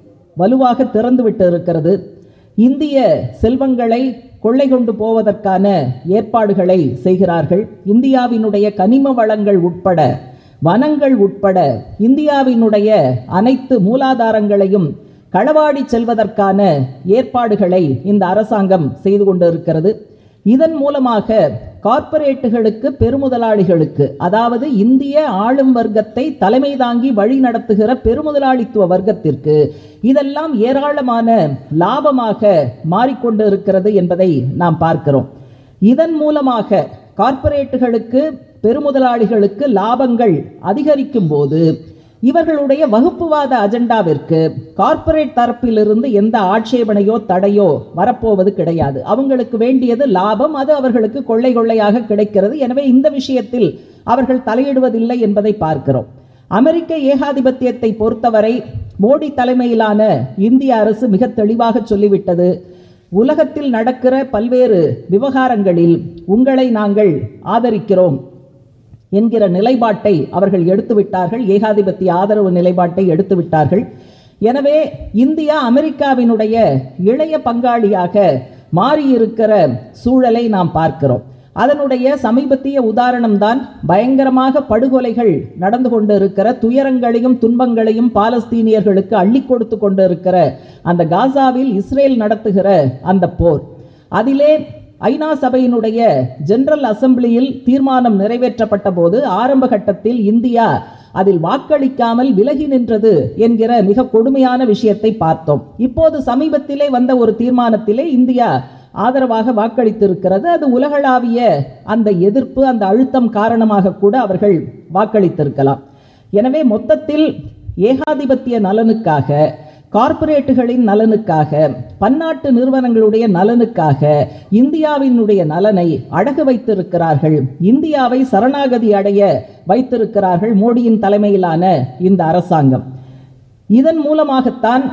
வலுவாக திறந்துவிட்டு இருக்கிறது இந்திய செல்வங்களை கொள்ளை கொண்டு போவதற்கான ஏற்பாடுகளை செய்கிறார்கள் இந்தியாவினுடைய கனிம வளங்கள் உட்பட வனங்கள் உட்பட இந்தியாவினுடைய அனைத்து மூலாதாரங்களையும் களவாடி செல்வதற்கான ஏற்பாடுகளை இந்த அரசாங்கம் செய்து கொண்டிருக்கிறது இதன் மூலமாக கார்ப்பரேட்டுகளுக்கு பெருமுதலாளிகளுக்கு அதாவது இந்திய ஆளும் வர்க்கத்தை தலைமை தாங்கி வழி நடத்துகிற பெருமுதலாளித்துவ வர்க்கத்திற்கு இதெல்லாம் ஏராளமான லாபமாக மாறிக்கொண்டு இருக்கிறது என்பதை நாம் பார்க்கிறோம் இதன் மூலமாக கார்ப்பரேட்டுகளுக்கு பெருமுதலாளிகளுக்கு லாபங்கள் அதிகரிக்கும் போது இவர்களுடைய வகுப்புவாத அஜெண்டாவிற்கு கார்ப்பரேட் தரப்பிலிருந்து எந்த ஆட்சேபனையோ தடையோ வரப்போவது கிடையாது அவங்களுக்கு வேண்டியது லாபம் அது அவர்களுக்கு கொள்ளை கொள்ளையாக கிடைக்கிறது எனவே இந்த விஷயத்தில் அவர்கள் தலையிடுவதில்லை என்பதை பார்க்கிறோம் அமெரிக்க ஏகாதிபத்தியத்தை பொறுத்தவரை மோடி தலைமையிலான இந்திய அரசு மிக தெளிவாக சொல்லிவிட்டது உலகத்தில் நடக்கிற பல்வேறு விவகாரங்களில் உங்களை நாங்கள் ஆதரிக்கிறோம் என்கிற நிலைப்பாட்டை அவர்கள் எடுத்து விட்டார்கள் ஏகாதிபத்திய ஆதரவு நிலைப்பாட்டை எடுத்து விட்டார்கள் எனவே இந்தியா அமெரிக்காவினுடைய இளைய பங்காளியாக மாறியிருக்கிற சூழலை நாம் பார்க்கிறோம் அதனுடைய சமீபத்திய உதாரணம்தான் பயங்கரமாக படுகொலைகள் நடந்து கொண்டு இருக்கிற துயரங்களையும் துன்பங்களையும் பாலஸ்தீனியர்களுக்கு அள்ளி கொடுத்து கொண்டு இருக்கிற அந்த காசாவில் இஸ்ரேல் நடத்துகிற அந்த போர் அதிலே ஐநா சபையினுடைய ஜெனரல் அசெம்பிளியில் தீர்மானம் நிறைவேற்றப்பட்ட போது ஆரம்ப கட்டத்தில் இந்தியா அதில் வாக்களிக்காமல் விலகி நின்றது என்கிற மிக கொடுமையான விஷயத்தை பார்த்தோம் இப்போது சமீபத்திலே வந்த ஒரு தீர்மானத்திலே இந்தியா ஆதரவாக வாக்களித்திருக்கிறது அது உலகளாவிய அந்த எதிர்ப்பு அந்த அழுத்தம் காரணமாக கூட அவர்கள் வாக்களித்திருக்கலாம் எனவே மொத்தத்தில் ஏகாதிபத்திய நலனுக்காக கார்ப்பரேட்டுகளின் நலனுக்காக பன்னாட்டு நிறுவனங்களுடைய நலனுக்காக இந்தியாவினுடைய நலனை அடகு வைத்திருக்கிறார்கள் இந்தியாவை சரணாகதி அடைய வைத்திருக்கிறார்கள் மோடியின் தலைமையிலான இந்த அரசாங்கம் இதன் மூலமாகத்தான்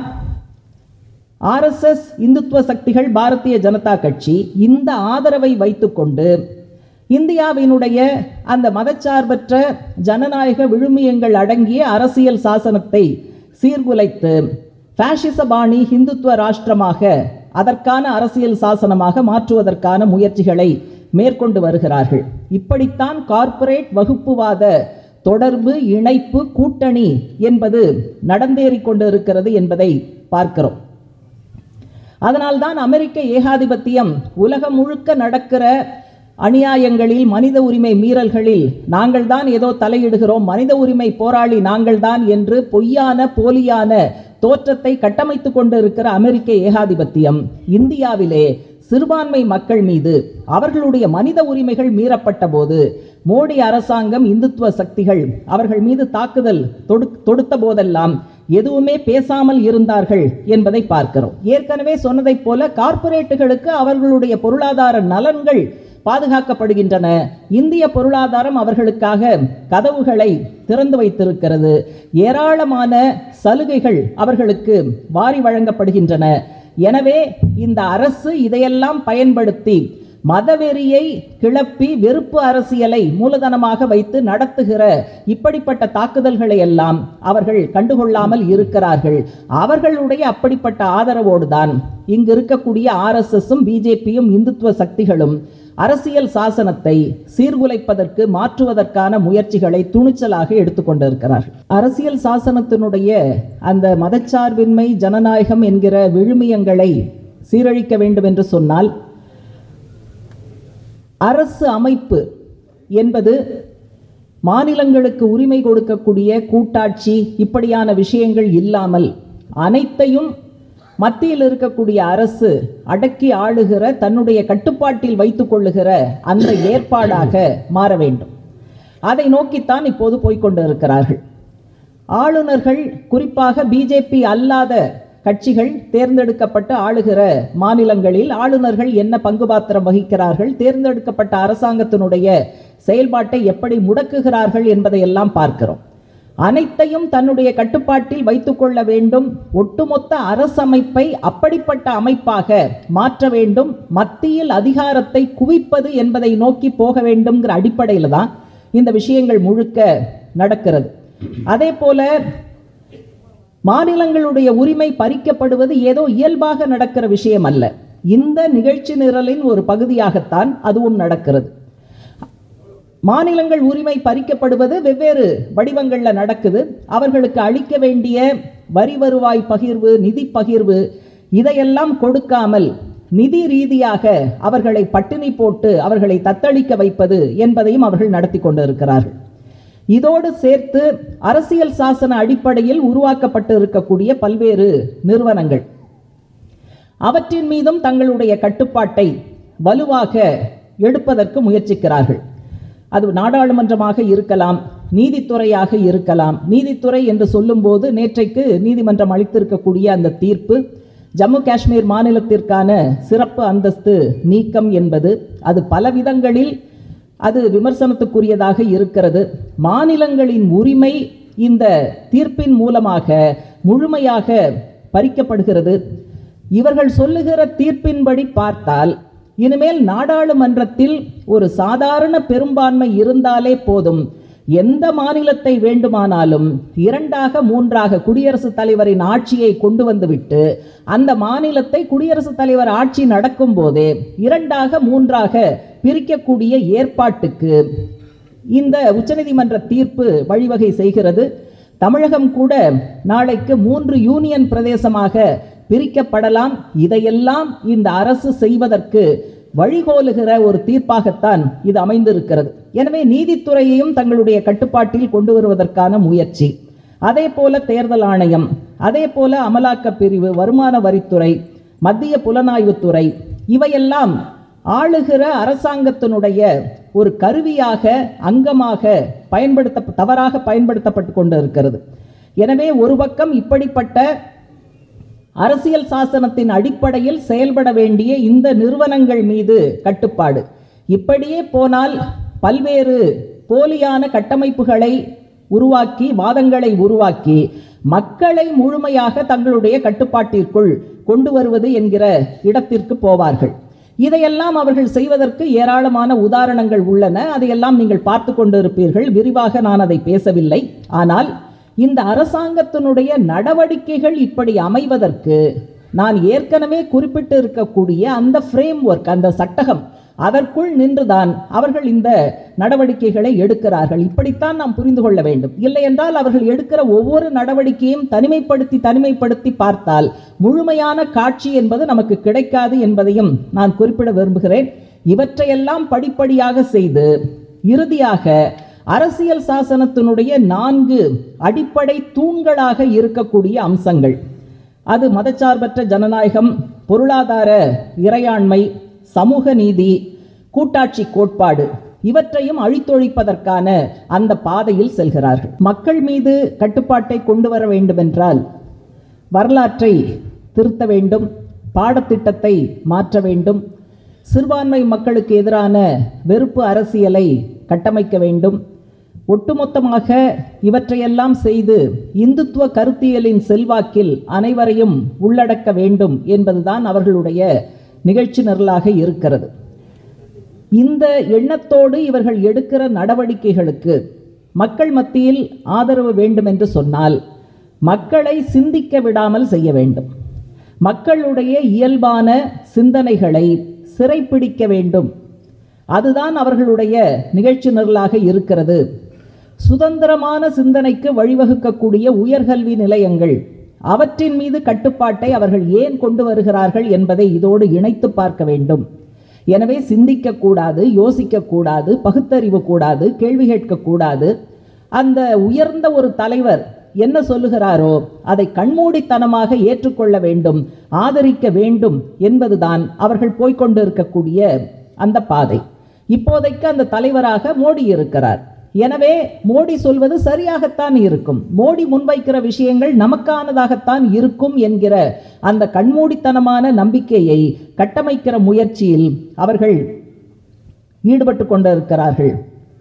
ஆர்எஸ்எஸ் இந்துத்துவ சக்திகள் பாரதிய ஜனதா கட்சி இந்த ஆதரவை வைத்துக்கொண்டு இந்தியாவினுடைய அந்த மதச்சார்பற்ற ஜனநாயக விழுமியங்கள் அடங்கிய அரசியல் சாசனத்தை சீர்குலைத்து பாசிச பாணி இந்துத்துவ ராஷ்டிரமாக அதற்கான அரசியல் சாசனமாக மாற்றுவதற்கான முயற்சிகளை மேற்கொண்டு வருகிறார்கள் இப்படித்தான் கார்ப்பரேட் வகுப்புவாத தொடர்பு இணைப்பு கூட்டணி என்பது நடந்தேறிக் கொண்டிருக்கிறது என்பதை பார்க்கிறோம் அதனால்தான் அமெரிக்க ஏகாதிபத்தியம் உலகம் முழுக்க நடக்கிற அநியாயங்களில் மனித உரிமை மீறல்களில் நாங்கள் தான் ஏதோ தலையிடுகிறோம் மனித உரிமை போராளி நாங்கள் தான் என்று பொய்யான போலியான தோற்றத்தை கட்டமைத்துக் கொண்டு இருக்கிற அமெரிக்க ஏகாதிபத்தியம் இந்தியாவிலே சிறுபான்மை மக்கள் மீது அவர்களுடைய மனித உரிமைகள் மீறப்பட்ட போது மோடி அரசாங்கம் இந்துத்துவ சக்திகள் அவர்கள் மீது தாக்குதல் தொடு தொடுத்த போதெல்லாம் எதுவுமே பேசாமல் இருந்தார்கள் என்பதை பார்க்கிறோம் ஏற்கனவே சொன்னதைப் போல கார்ப்பரேட்டுகளுக்கு அவர்களுடைய பொருளாதார நலன்கள் பாதுகாக்கப்படுகின்றன இந்திய பொருளாதாரம் அவர்களுக்காக கதவுகளை திறந்து வைத்திருக்கிறது ஏராளமான சலுகைகள் அவர்களுக்கு வாரி வழங்கப்படுகின்றன எனவே இந்த அரசு இதையெல்லாம் பயன்படுத்தி மதவெறியை கிளப்பி வெறுப்பு அரசியலை மூலதனமாக வைத்து நடத்துகிற இப்படிப்பட்ட தாக்குதல்களை எல்லாம் அவர்கள் கண்டுகொள்ளாமல் இருக்கிறார்கள் அவர்களுடைய அப்படிப்பட்ட ஆதரவோடுதான் இங்கு இருக்கக்கூடிய ஆர்எஸ்எஸும் பிஜேபியும் இந்துத்துவ சக்திகளும் அரசியல் சாசனத்தை சீர்குலைப்பதற்கு மாற்றுவதற்கான முயற்சிகளை துணிச்சலாக எடுத்துக்கொண்டிருக்கிறார்கள் அரசியல் சாசனத்தினுடைய அந்த மதச்சார்பின்மை ஜனநாயகம் என்கிற விழுமியங்களை சீரழிக்க வேண்டும் என்று சொன்னால் அரசு அமைப்பு என்பது மாநிலங்களுக்கு உரிமை கொடுக்கக்கூடிய கூட்டாட்சி இப்படியான விஷயங்கள் இல்லாமல் அனைத்தையும் மத்தியில் இருக்கக்கூடிய அரசு அடக்கி ஆளுகிற தன்னுடைய கட்டுப்பாட்டில் வைத்துக் கொள்ளுகிற அந்த ஏற்பாடாக மாற வேண்டும் அதை நோக்கித்தான் இப்போது போய்க்கொண்டு இருக்கிறார்கள் ஆளுநர்கள் குறிப்பாக பிஜேபி அல்லாத கட்சிகள் தேர்ந்தெடுக்கப்பட்டு ஆளுகிற மாநிலங்களில் ஆளுநர்கள் என்ன பங்கு பாத்திரம் வகிக்கிறார்கள் தேர்ந்தெடுக்கப்பட்ட அரசாங்கத்தினுடைய செயல்பாட்டை எப்படி முடக்குகிறார்கள் என்பதையெல்லாம் பார்க்கிறோம் அனைத்தையும் தன்னுடைய கட்டுப்பாட்டில் வைத்துக்கொள்ள வேண்டும் ஒட்டுமொத்த அரசமைப்பை அப்படிப்பட்ட அமைப்பாக மாற்ற வேண்டும் மத்தியில் அதிகாரத்தை குவிப்பது என்பதை நோக்கி போக வேண்டும்ங்கிற அடிப்படையில் தான் இந்த விஷயங்கள் முழுக்க நடக்கிறது அதே போல மாநிலங்களுடைய உரிமை பறிக்கப்படுவது ஏதோ இயல்பாக நடக்கிற விஷயம் அல்ல இந்த நிகழ்ச்சி நிரலின் ஒரு பகுதியாகத்தான் அதுவும் நடக்கிறது மாநிலங்கள் உரிமை பறிக்கப்படுவது வெவ்வேறு வடிவங்கள்ல நடக்குது அவர்களுக்கு அளிக்க வேண்டிய வரி வருவாய் பகிர்வு நிதி பகிர்வு இதையெல்லாம் கொடுக்காமல் நிதி ரீதியாக அவர்களை பட்டினி போட்டு அவர்களை தத்தளிக்க வைப்பது என்பதையும் அவர்கள் நடத்தி கொண்டிருக்கிறார்கள் இதோடு சேர்த்து அரசியல் சாசன அடிப்படையில் உருவாக்கப்பட்டு இருக்கக்கூடிய பல்வேறு நிறுவனங்கள் அவற்றின் மீதும் தங்களுடைய கட்டுப்பாட்டை வலுவாக எடுப்பதற்கு முயற்சிக்கிறார்கள் அது நாடாளுமன்றமாக இருக்கலாம் நீதித்துறையாக இருக்கலாம் நீதித்துறை என்று சொல்லும்போது நேற்றைக்கு நீதிமன்றம் அளித்திருக்கக்கூடிய அந்த தீர்ப்பு ஜம்மு காஷ்மீர் மாநிலத்திற்கான சிறப்பு அந்தஸ்து நீக்கம் என்பது அது பல விதங்களில் அது விமர்சனத்துக்குரியதாக இருக்கிறது மாநிலங்களின் உரிமை இந்த தீர்ப்பின் மூலமாக முழுமையாக பறிக்கப்படுகிறது இவர்கள் சொல்லுகிற தீர்ப்பின்படி பார்த்தால் இனிமேல் நாடாளுமன்றத்தில் ஒரு சாதாரண பெரும்பான்மை இருந்தாலே போதும் எந்த மாநிலத்தை வேண்டுமானாலும் இரண்டாக மூன்றாக குடியரசுத் தலைவரின் ஆட்சியை கொண்டு வந்துவிட்டு அந்த மாநிலத்தை குடியரசுத் தலைவர் ஆட்சி நடக்கும் போதே இரண்டாக மூன்றாக பிரிக்கக்கூடிய ஏற்பாட்டுக்கு இந்த உச்சநீதிமன்ற தீர்ப்பு வழிவகை செய்கிறது தமிழகம் கூட நாளைக்கு மூன்று யூனியன் பிரதேசமாக பிரிக்கப்படலாம் இதையெல்லாம் இந்த அரசு செய்வதற்கு வழிகோலுகிற ஒரு தீர்ப்பாகத்தான் இது அமைந்திருக்கிறது எனவே நீதித்துறையையும் தங்களுடைய கட்டுப்பாட்டில் கொண்டு வருவதற்கான முயற்சி அதே போல தேர்தல் ஆணையம் அதே போல அமலாக்கப் பிரிவு வருமான வரித்துறை மத்திய புலனாய்வுத்துறை இவையெல்லாம் ஆளுகிற அரசாங்கத்தினுடைய ஒரு கருவியாக அங்கமாக பயன்படுத்த தவறாக பயன்படுத்தப்பட்டு கொண்டு இருக்கிறது எனவே ஒரு பக்கம் இப்படிப்பட்ட அரசியல் சாசனத்தின் அடிப்படையில் செயல்பட வேண்டிய இந்த நிறுவனங்கள் மீது கட்டுப்பாடு இப்படியே போனால் பல்வேறு போலியான கட்டமைப்புகளை உருவாக்கி வாதங்களை உருவாக்கி மக்களை முழுமையாக தங்களுடைய கட்டுப்பாட்டிற்குள் கொண்டு வருவது என்கிற இடத்திற்கு போவார்கள் இதையெல்லாம் அவர்கள் செய்வதற்கு ஏராளமான உதாரணங்கள் உள்ளன அதையெல்லாம் நீங்கள் பார்த்து கொண்டிருப்பீர்கள் விரிவாக நான் அதை பேசவில்லை ஆனால் இந்த அரசாங்கத்தினுடைய நடவடிக்கைகள் இப்படி அமைவதற்கு நான் ஏற்கனவே குறிப்பிட்டு இருக்கக்கூடிய அந்த ஃப்ரேம் ஒர்க் அந்த சட்டகம் அதற்குள் நின்றுதான் அவர்கள் இந்த நடவடிக்கைகளை எடுக்கிறார்கள் இப்படித்தான் நாம் புரிந்து கொள்ள வேண்டும் இல்லை என்றால் அவர்கள் எடுக்கிற ஒவ்வொரு நடவடிக்கையும் தனிமைப்படுத்தி தனிமைப்படுத்தி பார்த்தால் முழுமையான காட்சி என்பது நமக்கு கிடைக்காது என்பதையும் நான் குறிப்பிட விரும்புகிறேன் இவற்றையெல்லாம் படிப்படியாக செய்து இறுதியாக அரசியல் சாசனத்தினுடைய நான்கு அடிப்படை தூண்களாக இருக்கக்கூடிய அம்சங்கள் அது மதச்சார்பற்ற ஜனநாயகம் பொருளாதார இறையாண்மை சமூக நீதி கூட்டாட்சி கோட்பாடு இவற்றையும் அழித்தொழிப்பதற்கான அந்த பாதையில் செல்கிறார்கள் மக்கள் மீது கட்டுப்பாட்டை கொண்டு வர வேண்டுமென்றால் வரலாற்றை திருத்த வேண்டும் பாடத்திட்டத்தை மாற்ற வேண்டும் சிறுபான்மை மக்களுக்கு எதிரான வெறுப்பு அரசியலை கட்டமைக்க வேண்டும் ஒட்டுமொத்தமாக இவற்றையெல்லாம் செய்து இந்துத்துவ கருத்தியலின் செல்வாக்கில் அனைவரையும் உள்ளடக்க வேண்டும் என்பதுதான் அவர்களுடைய நிகழ்ச்சி நிரலாக இருக்கிறது இந்த எண்ணத்தோடு இவர்கள் எடுக்கிற நடவடிக்கைகளுக்கு மக்கள் மத்தியில் ஆதரவு வேண்டும் என்று சொன்னால் மக்களை சிந்திக்க விடாமல் செய்ய வேண்டும் மக்களுடைய இயல்பான சிந்தனைகளை சிறைப்பிடிக்க வேண்டும் அதுதான் அவர்களுடைய நிகழ்ச்சி நிரலாக இருக்கிறது சுதந்திரமான சிந்தனைக்கு வழிவகுக்கக்கூடிய உயர்கல்வி நிலையங்கள் அவற்றின் மீது கட்டுப்பாட்டை அவர்கள் ஏன் கொண்டு வருகிறார்கள் என்பதை இதோடு இணைத்து பார்க்க வேண்டும் எனவே சிந்திக்கக்கூடாது யோசிக்கக்கூடாது பகுத்தறிவு கூடாது கேள்வி கேட்கக்கூடாது அந்த உயர்ந்த ஒரு தலைவர் என்ன சொல்லுகிறாரோ அதை கண்மூடித்தனமாக ஏற்றுக்கொள்ள வேண்டும் ஆதரிக்க வேண்டும் என்பதுதான் அவர்கள் போய்கொண்டிருக்கக்கூடிய அந்த பாதை இப்போதைக்கு அந்த தலைவராக மோடி இருக்கிறார் எனவே மோடி சொல்வது சரியாகத்தான் இருக்கும் மோடி முன்வைக்கிற விஷயங்கள் நமக்கானதாகத்தான் இருக்கும் என்கிற அந்த கண்மூடித்தனமான நம்பிக்கையை கட்டமைக்கிற முயற்சியில் அவர்கள் ஈடுபட்டு கொண்டிருக்கிறார்கள்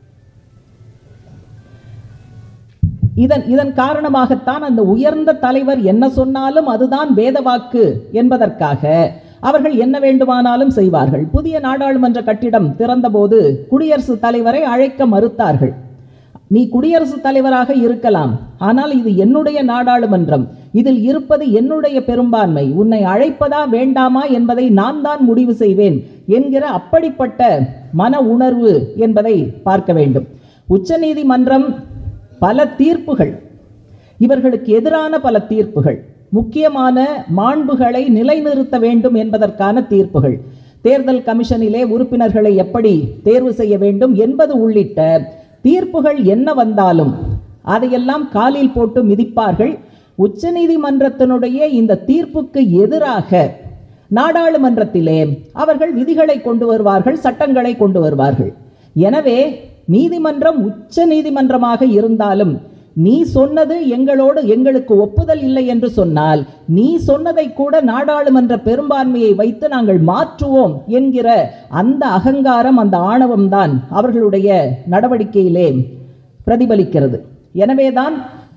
இதன் இதன் காரணமாகத்தான் அந்த உயர்ந்த தலைவர் என்ன சொன்னாலும் அதுதான் வேதவாக்கு என்பதற்காக அவர்கள் என்ன வேண்டுமானாலும் செய்வார்கள் புதிய நாடாளுமன்ற கட்டிடம் திறந்தபோது குடியரசுத் தலைவரை அழைக்க மறுத்தார்கள் நீ குடியரசுத் தலைவராக இருக்கலாம் ஆனால் இது என்னுடைய நாடாளுமன்றம் இதில் இருப்பது என்னுடைய பெரும்பான்மை உன்னை அழைப்பதா வேண்டாமா என்பதை நான் தான் முடிவு செய்வேன் என்கிற அப்படிப்பட்ட மன உணர்வு என்பதை பார்க்க வேண்டும் உச்சநீதிமன்றம் பல தீர்ப்புகள் இவர்களுக்கு எதிரான பல தீர்ப்புகள் முக்கியமான மாண்புகளை நிலைநிறுத்த வேண்டும் என்பதற்கான தீர்ப்புகள் தேர்தல் கமிஷனிலே உறுப்பினர்களை எப்படி தேர்வு செய்ய வேண்டும் என்பது உள்ளிட்ட தீர்ப்புகள் என்ன வந்தாலும் அதையெல்லாம் காலில் போட்டு மிதிப்பார்கள் உச்சநீதிமன்றத்தினுடைய இந்த தீர்ப்புக்கு எதிராக நாடாளுமன்றத்திலே அவர்கள் விதிகளை கொண்டு வருவார்கள் சட்டங்களை கொண்டு வருவார்கள் எனவே நீதிமன்றம் உச்ச நீதிமன்றமாக இருந்தாலும் நீ சொன்னது எங்களோடு எங்களுக்கு ஒப்புதல் இல்லை என்று சொன்னால் நீ சொன்னதை கூட நாடாளுமன்ற பெரும்பான்மையை வைத்து நாங்கள் மாற்றுவோம் என்கிற அந்த அகங்காரம் அந்த ஆணவம் தான் அவர்களுடைய நடவடிக்கையிலே பிரதிபலிக்கிறது எனவேதான்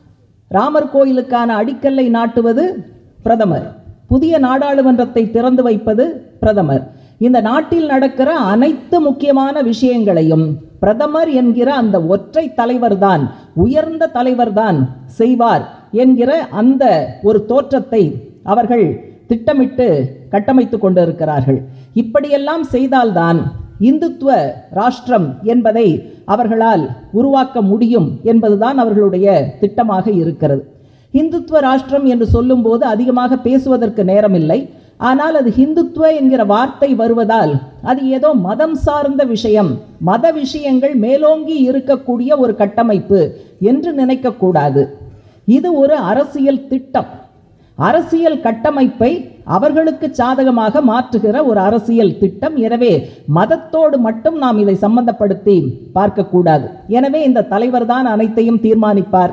ராமர் கோயிலுக்கான அடிக்கல்லை நாட்டுவது பிரதமர் புதிய நாடாளுமன்றத்தை திறந்து வைப்பது பிரதமர் இந்த நாட்டில் நடக்கிற அனைத்து முக்கியமான விஷயங்களையும் பிரதமர் என்கிற அந்த ஒற்றை தலைவர்தான் உயர்ந்த தலைவர்தான் செய்வார் என்கிற அந்த ஒரு தோற்றத்தை அவர்கள் திட்டமிட்டு கட்டமைத்து கொண்டிருக்கிறார்கள் இப்படியெல்லாம் செய்தால்தான் இந்துத்துவ ராஷ்டிரம் என்பதை அவர்களால் உருவாக்க முடியும் என்பதுதான் அவர்களுடைய திட்டமாக இருக்கிறது இந்துத்துவ ராஷ்டிரம் என்று சொல்லும்போது அதிகமாக பேசுவதற்கு நேரமில்லை ஆனால் அது ஹிந்துத்துவ என்கிற வார்த்தை வருவதால் அது ஏதோ மதம் சார்ந்த விஷயம் மத விஷயங்கள் மேலோங்கி இருக்கக்கூடிய ஒரு கட்டமைப்பு என்று நினைக்கக்கூடாது இது ஒரு அரசியல் திட்டம் அரசியல் கட்டமைப்பை அவர்களுக்கு சாதகமாக மாற்றுகிற ஒரு அரசியல் திட்டம் எனவே மதத்தோடு மட்டும் நாம் இதை சம்பந்தப்படுத்தி பார்க்கக்கூடாது எனவே இந்த தலைவர் தான் அனைத்தையும் தீர்மானிப்பார்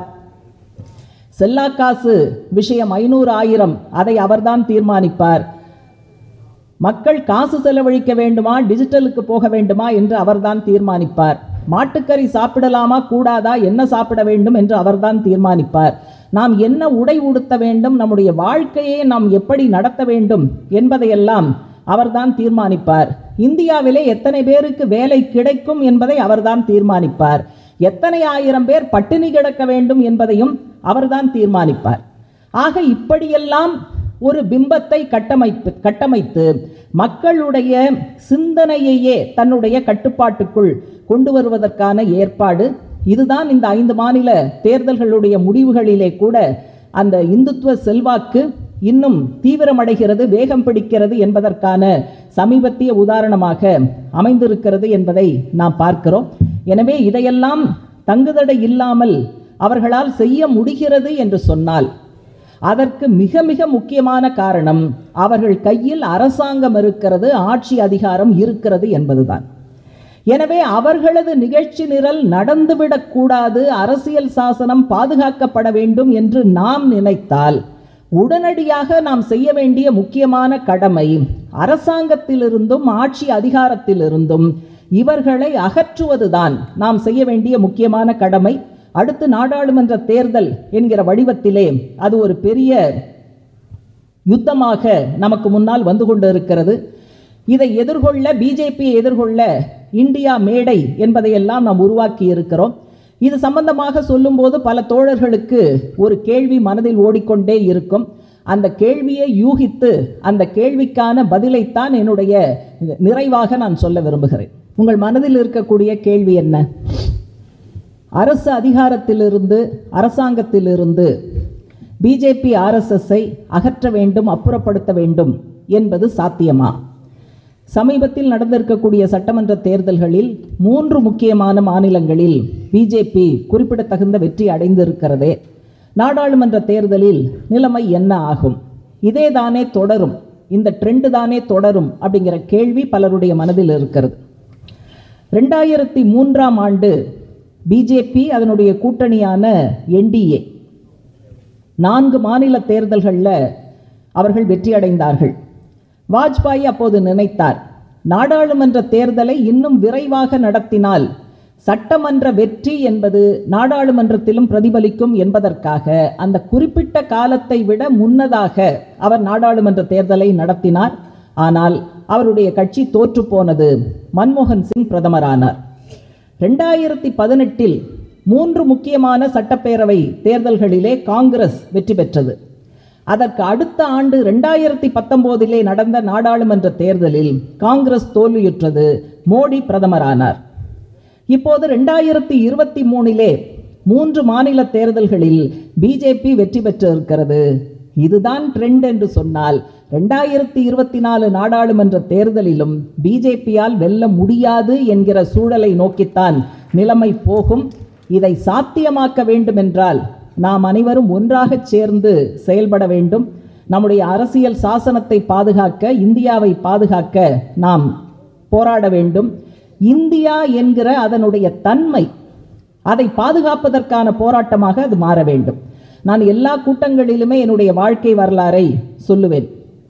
செல்லாக்காசு விஷயம் ஐநூறு ஆயிரம் அதை அவர்தான் தீர்மானிப்பார் மக்கள் காசு செலவழிக்க வேண்டுமா டிஜிட்டலுக்கு போக வேண்டுமா என்று அவர்தான் தீர்மானிப்பார் மாட்டுக்கறி சாப்பிடலாமா கூடாதா என்ன சாப்பிட வேண்டும் என்று அவர்தான் தீர்மானிப்பார் நாம் என்ன உடை உடுத்த வேண்டும் நம்முடைய வாழ்க்கையை நாம் எப்படி நடத்த வேண்டும் என்பதையெல்லாம் அவர்தான் தீர்மானிப்பார் இந்தியாவிலே எத்தனை பேருக்கு வேலை கிடைக்கும் என்பதை அவர்தான் தீர்மானிப்பார் எத்தனை ஆயிரம் பேர் பட்டினி கிடக்க வேண்டும் என்பதையும் அவர்தான் தீர்மானிப்பார் ஆக இப்படியெல்லாம் ஒரு பிம்பத்தை கட்டமைப்பு கட்டமைத்து மக்களுடைய சிந்தனையையே தன்னுடைய கட்டுப்பாட்டுக்குள் கொண்டு வருவதற்கான ஏற்பாடு இதுதான் இந்த ஐந்து மாநில தேர்தல்களுடைய முடிவுகளிலே கூட அந்த இந்துத்துவ செல்வாக்கு இன்னும் தீவிரமடைகிறது வேகம் பிடிக்கிறது என்பதற்கான சமீபத்திய உதாரணமாக அமைந்திருக்கிறது என்பதை நாம் பார்க்கிறோம் எனவே இதையெல்லாம் தங்குதடை இல்லாமல் அவர்களால் செய்ய முடிகிறது என்று சொன்னால் அதற்கு மிக மிக முக்கியமான காரணம் அவர்கள் கையில் அரசாங்கம் இருக்கிறது ஆட்சி அதிகாரம் இருக்கிறது என்பதுதான் எனவே அவர்களது நிகழ்ச்சி நிரல் நடந்துவிடக்கூடாது அரசியல் சாசனம் பாதுகாக்கப்பட வேண்டும் என்று நாம் நினைத்தால் உடனடியாக நாம் செய்ய வேண்டிய முக்கியமான கடமை அரசாங்கத்திலிருந்தும் ஆட்சி அதிகாரத்திலிருந்தும் இவர்களை அகற்றுவதுதான் நாம் செய்ய வேண்டிய முக்கியமான கடமை அடுத்து நாடாளுமன்ற தேர்தல் என்கிற வடிவத்திலே அது ஒரு பெரிய யுத்தமாக நமக்கு முன்னால் வந்து கொண்டு இருக்கிறது இதை எதிர்கொள்ள பிஜேபியை எதிர்கொள்ள இந்தியா மேடை என்பதையெல்லாம் நாம் உருவாக்கி இருக்கிறோம் இது சம்பந்தமாக சொல்லும்போது பல தோழர்களுக்கு ஒரு கேள்வி மனதில் ஓடிக்கொண்டே இருக்கும் அந்த கேள்வியை யூகித்து அந்த கேள்விக்கான பதிலைத்தான் என்னுடைய நிறைவாக நான் சொல்ல விரும்புகிறேன் உங்கள் மனதில் இருக்கக்கூடிய கேள்வி என்ன அரசு அதிகாரத்திலிருந்து அரசாங்கத்திலிருந்து பிஜேபி ஆர்எஸ்எஸ்ஸை அகற்ற வேண்டும் அப்புறப்படுத்த வேண்டும் என்பது சாத்தியமா சமீபத்தில் நடந்திருக்கக்கூடிய சட்டமன்ற தேர்தல்களில் மூன்று முக்கியமான மாநிலங்களில் பிஜேபி குறிப்பிடத்தகுந்த வெற்றி அடைந்திருக்கிறதே நாடாளுமன்ற தேர்தலில் நிலைமை என்ன ஆகும் இதே தானே தொடரும் இந்த ட்ரெண்டு தானே தொடரும் அப்படிங்கிற கேள்வி பலருடைய மனதில் இருக்கிறது ரெண்டாயிரத்தி மூன்றாம் ஆண்டு பிஜேபி அதனுடைய கூட்டணியான என்டிஏ நான்கு மாநில தேர்தல்களில் அவர்கள் வெற்றி அடைந்தார்கள் வாஜ்பாய் அப்போது நினைத்தார் நாடாளுமன்ற தேர்தலை இன்னும் விரைவாக நடத்தினால் சட்டமன்ற வெற்றி என்பது நாடாளுமன்றத்திலும் பிரதிபலிக்கும் என்பதற்காக அந்த குறிப்பிட்ட காலத்தை விட முன்னதாக அவர் நாடாளுமன்ற தேர்தலை நடத்தினார் ஆனால் அவருடைய கட்சி தோற்று போனது மன்மோகன் சிங் பிரதமரானார் ரெண்டாயிரத்தி பதினெட்டில் மூன்று முக்கியமான சட்டப்பேரவை தேர்தல்களிலே காங்கிரஸ் வெற்றி பெற்றது அதற்கு அடுத்த ஆண்டு ரெண்டாயிரத்தி பத்தொம்போதிலே நடந்த நாடாளுமன்ற தேர்தலில் காங்கிரஸ் தோல்வியுற்றது மோடி பிரதமரானார் இப்போது ரெண்டாயிரத்தி இருபத்தி மூணிலே மூன்று மாநில தேர்தல்களில் பிஜேபி வெற்றி பெற்றிருக்கிறது இதுதான் ட்ரெண்ட் என்று சொன்னால் ரெண்டாயிரத்தி இருபத்தி நாலு நாடாளுமன்ற தேர்தலிலும் பிஜேபியால் வெல்ல முடியாது என்கிற சூழலை நோக்கித்தான் நிலைமை போகும் இதை சாத்தியமாக்க வேண்டுமென்றால் நாம் அனைவரும் ஒன்றாக சேர்ந்து செயல்பட வேண்டும் நம்முடைய அரசியல் சாசனத்தை பாதுகாக்க இந்தியாவை பாதுகாக்க நாம் போராட வேண்டும் இந்தியா என்கிற அதனுடைய தன்மை அதை பாதுகாப்பதற்கான போராட்டமாக அது மாற வேண்டும் நான் எல்லா கூட்டங்களிலுமே என்னுடைய வாழ்க்கை வரலாறை சொல்லுவேன்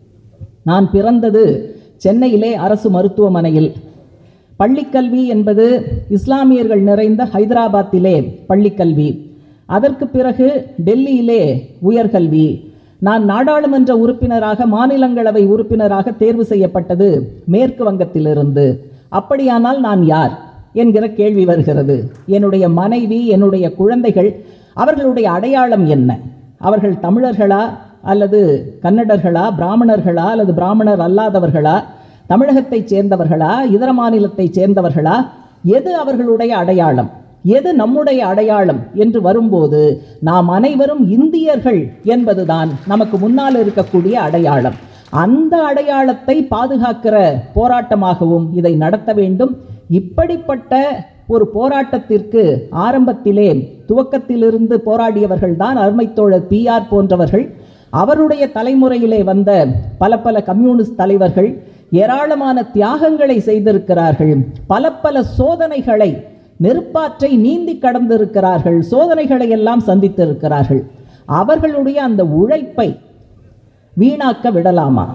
நான் பிறந்தது சென்னையிலே அரசு மருத்துவமனையில் பள்ளிக்கல்வி என்பது இஸ்லாமியர்கள் நிறைந்த ஹைதராபாத்திலே பள்ளிக்கல்வி அதற்கு பிறகு டெல்லியிலே உயர்கல்வி நான் நாடாளுமன்ற உறுப்பினராக மாநிலங்களவை உறுப்பினராக தேர்வு செய்யப்பட்டது மேற்கு வங்கத்திலிருந்து அப்படியானால் நான் யார் என்கிற கேள்வி வருகிறது என்னுடைய மனைவி என்னுடைய குழந்தைகள் அவர்களுடைய அடையாளம் என்ன அவர்கள் தமிழர்களா அல்லது கன்னடர்களா பிராமணர்களா அல்லது பிராமணர் அல்லாதவர்களா தமிழகத்தைச் சேர்ந்தவர்களா இதர மாநிலத்தைச் சேர்ந்தவர்களா எது அவர்களுடைய அடையாளம் எது நம்முடைய அடையாளம் என்று வரும்போது நாம் அனைவரும் இந்தியர்கள் என்பதுதான் நமக்கு முன்னால் இருக்கக்கூடிய அடையாளம் அந்த அடையாளத்தை பாதுகாக்கிற போராட்டமாகவும் இதை நடத்த வேண்டும் இப்படிப்பட்ட ஒரு போராட்டத்திற்கு ஆரம்பத்திலே துவக்கத்திலிருந்து போராடியவர்கள் தான் அருமைத்தோழர் பிஆர் போன்றவர்கள் அவருடைய தலைமுறையிலே வந்த பல பல கம்யூனிஸ்ட் தலைவர்கள் ஏராளமான தியாகங்களை செய்திருக்கிறார்கள் பல பல சோதனைகளை நெருப்பாற்றை நீந்தி கடந்திருக்கிறார்கள் சோதனைகளை எல்லாம் சந்தித்திருக்கிறார்கள் அவர்களுடைய அந்த உழைப்பை வீணாக்க விடலாமா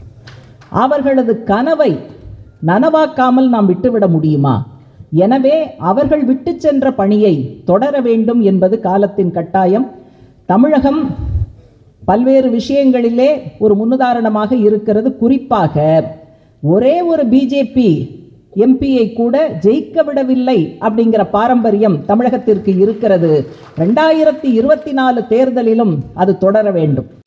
அவர்களது கனவை நனவாக்காமல் நாம் விட்டுவிட முடியுமா எனவே அவர்கள் விட்டு சென்ற பணியை தொடர வேண்டும் என்பது காலத்தின் கட்டாயம் தமிழகம் பல்வேறு விஷயங்களிலே ஒரு முன்னுதாரணமாக இருக்கிறது குறிப்பாக ஒரே ஒரு பிஜேபி எம்பியை கூட ஜெயிக்க விடவில்லை அப்படிங்கிற பாரம்பரியம் தமிழகத்திற்கு இருக்கிறது ரெண்டாயிரத்தி இருபத்தி நாலு தேர்தலிலும் அது தொடர வேண்டும்